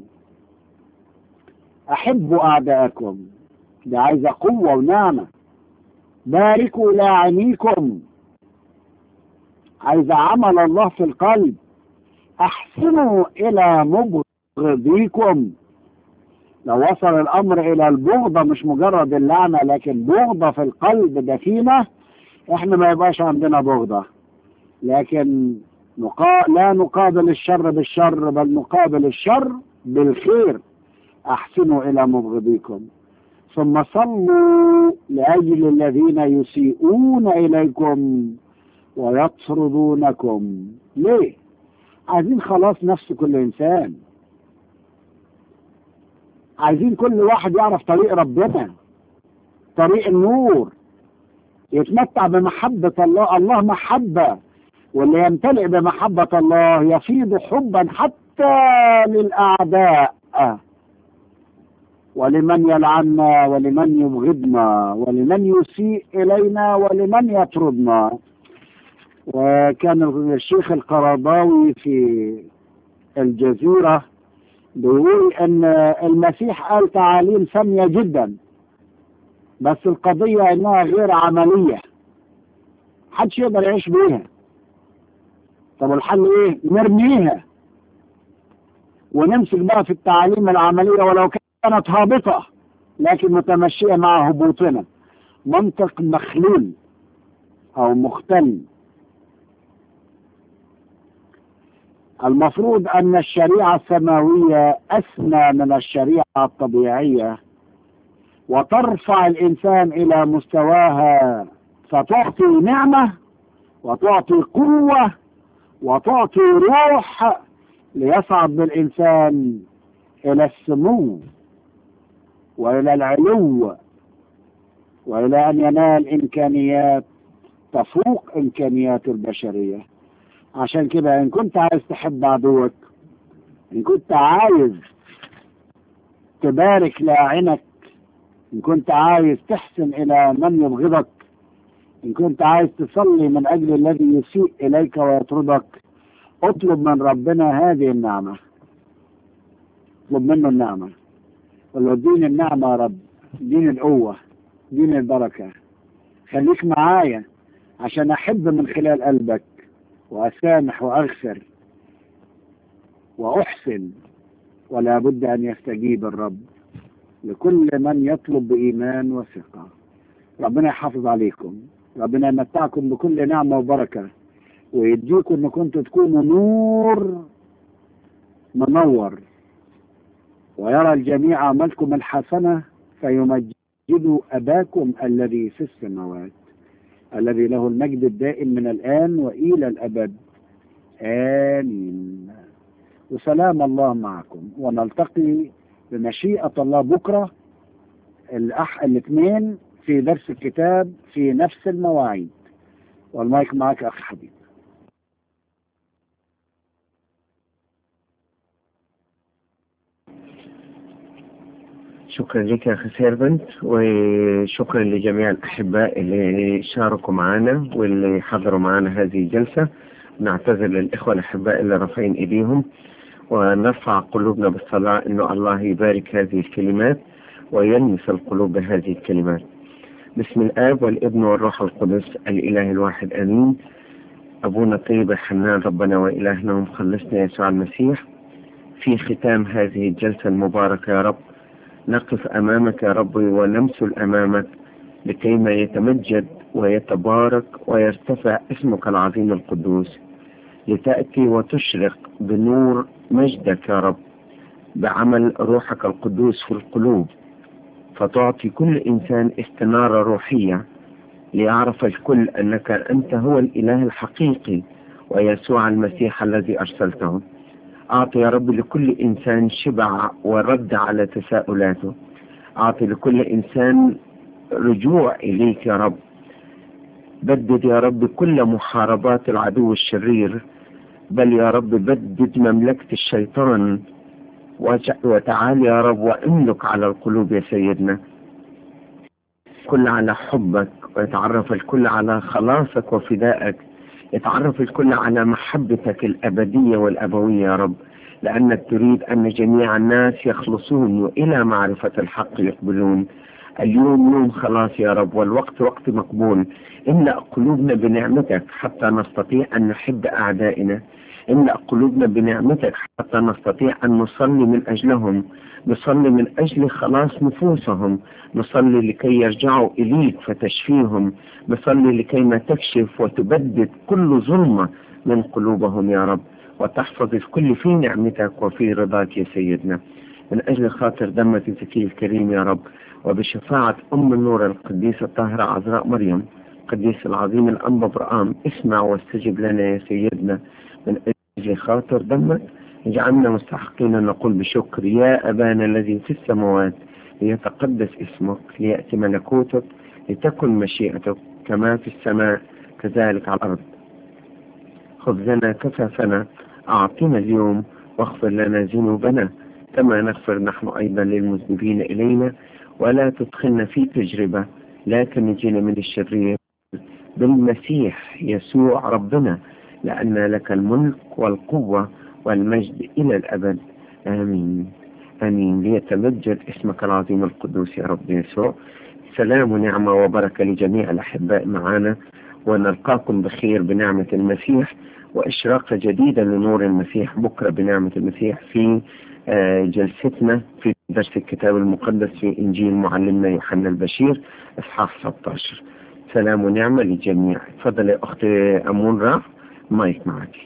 احبوا اعداءكم ده عايزه قوه ونعمه باركوا لاعنيكم عايزه عمل الله في القلب احسنوا الى مبغضيكم لو وصل الامر الى البغضه مش مجرد اللعنه لكن بغضه في القلب دفينه احنا ما يبقاش عندنا بغضه لكن نقا... لا نقابل الشر بالشر بل نقابل الشر بالخير احسنوا الى مبغضيكم ثم صلوا لاجل الذين يسيئون اليكم ويطردونكم ليه عايزين خلاص نفس كل انسان عايزين كل واحد يعرف طريق ربنا طريق النور يتمتع بمحبة الله الله محبة واللي يمتلئ بمحبة الله يفيض حبا حتى للأعداء ولمن يلعنا ولمن يبغضنا ولمن يسيء إلينا ولمن يطردنا وكان الشيخ القرضاوي في الجزيرة بيقول ان المسيح قال تعاليم سامية جدا بس القضية انها غير عملية محدش يقدر يعيش بيها طب الحل ايه نرميها ونمسك بقى في التعاليم العملية ولو كانت هابطة لكن متمشية مع هبوطنا منطق مخلول او مختل المفروض أن الشريعة السماوية أسمى من الشريعة الطبيعية وترفع الإنسان إلى مستواها فتعطي نعمة وتعطي قوة وتعطي روح ليصعد بالإنسان إلى السمو وإلى العلو وإلى أن ينال إمكانيات تفوق إمكانيات البشرية عشان كده ان كنت عايز تحب عدوك ان كنت عايز تبارك لاعنك ان كنت عايز تحسن الى من يبغضك ان كنت عايز تصلي من اجل الذي يسيء اليك ويطردك اطلب من ربنا هذه النعمه اطلب منه النعمه قل له اديني النعمه يا رب اديني القوه اديني البركه خليك معايا عشان احب من خلال قلبك وأسامح وأغفر وأحسن ولا بد أن يستجيب الرب لكل من يطلب بإيمان وثقة ربنا يحافظ عليكم ربنا يمتعكم بكل نعمة وبركة ويديكم أن كنتوا تكونوا نور منور ويرى الجميع عملكم الحسنة فيمجدوا أباكم الذي في السماوات الذي له المجد الدائم من الآن وإلى الأبد آمين وسلام الله معكم ونلتقي بمشيئة الله بكرة الأح الاثنين في درس الكتاب في نفس المواعيد والمايك معك أخي حبيب شكرا لك يا أخي سيرفنت وشكرا لجميع الأحباء اللي شاركوا معنا واللي حضروا معنا هذه الجلسة نعتذر للإخوة الأحباء اللي رافعين إيديهم ونرفع قلوبنا بالصلاة إنه الله يبارك هذه الكلمات ويلمس القلوب بهذه الكلمات بسم الآب والابن والروح القدس الإله الواحد آمين أبونا طيب الحنان ربنا وإلهنا ومخلصنا يسوع المسيح في ختام هذه الجلسة المباركة يا رب نقف أمامك يا رب ونمثل أمامك لكيما يتمجد ويتبارك ويرتفع اسمك العظيم القدوس لتأتي وتشرق بنور مجدك يا رب بعمل روحك القدوس في القلوب فتعطي كل إنسان استنارة روحية ليعرف الكل أنك أنت هو الإله الحقيقي ويسوع المسيح الذي أرسلته أعطي يا رب لكل إنسان شبع ورد على تساؤلاته أعطي لكل إنسان رجوع إليك يا رب بدد يا رب كل محاربات العدو الشرير بل يا رب بدد مملكة الشيطان وتعال يا رب واملك على القلوب يا سيدنا كل على حبك ويتعرف الكل على خلاصك وفدائك يتعرف الكل على محبتك الأبدية والأبوية يا رب لأنك تريد أن جميع الناس يخلصون وإلى معرفة الحق يقبلون اليوم يوم خلاص يا رب والوقت وقت مقبول املأ قلوبنا بنعمتك حتى نستطيع أن نحب أعدائنا املأ قلوبنا بنعمتك حتى نستطيع أن نصلي من أجلهم نصلي من أجل خلاص نفوسهم نصلي لكي يرجعوا إليك فتشفيهم نصلي لكي ما تكشف وتبدد كل ظلمة من قلوبهم يا رب وتحفظ الكل في نعمتك وفي رضاك يا سيدنا من أجل خاطر دمك الزكي الكريم يا رب وبشفاعة أم النور القديسة الطاهرة عذراء مريم القديس العظيم الأنبا برآم اسمع واستجب لنا يا سيدنا من أجل خاطر دمك اجعلنا مستحقين أن نقول بشكر يا أبانا الذي في السماوات ليتقدس اسمك ليأتي ملكوتك لتكن مشيئتك كما في السماء كذلك على الأرض خبزنا كفافنا أعطنا اليوم واغفر لنا ذنوبنا كما نغفر نحن أيضا للمذنبين إلينا ولا تدخلنا في تجربة لكن نجينا من الشرير بالمسيح يسوع ربنا لأن لك الملك والقوة والمجد إلى الأبد آمين آمين ليتمجد اسمك العظيم القدوس يا رب يسوع سلام ونعمة وبركة لجميع الأحباء معنا ونلقاكم بخير بنعمة المسيح وإشراقة جديدة لنور المسيح بكرة بنعمة المسيح في جلستنا في درس الكتاب المقدس في إنجيل معلمنا يوحنا البشير إصحاح 16 سلام ونعمة للجميع تفضل يا أختي أمون راح مايك معك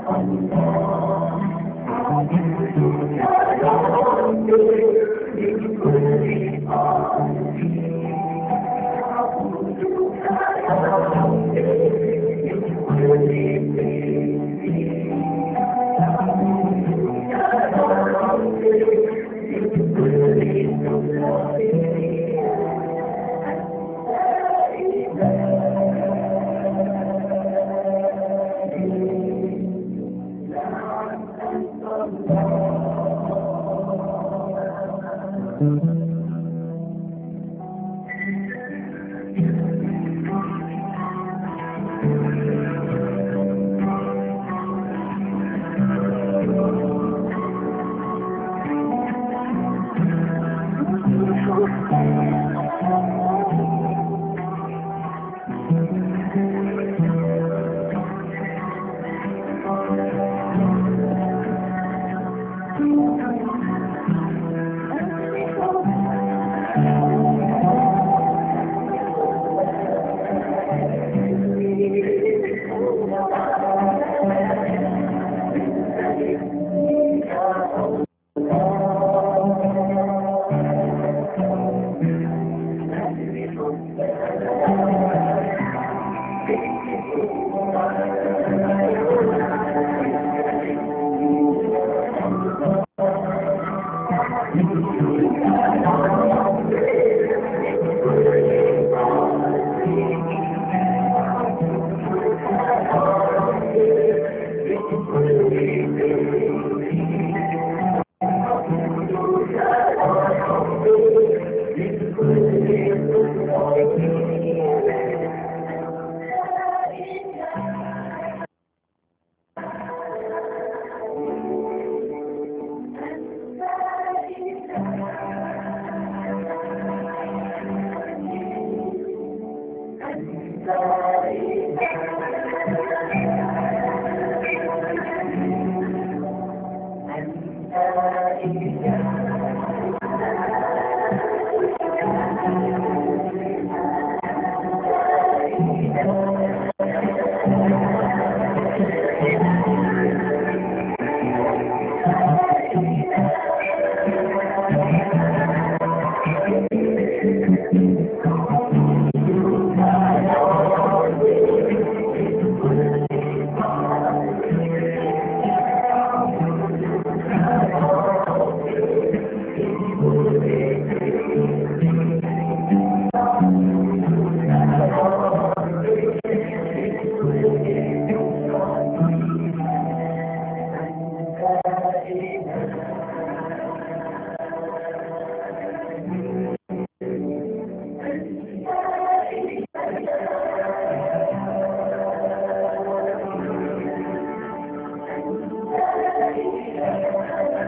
Thank you.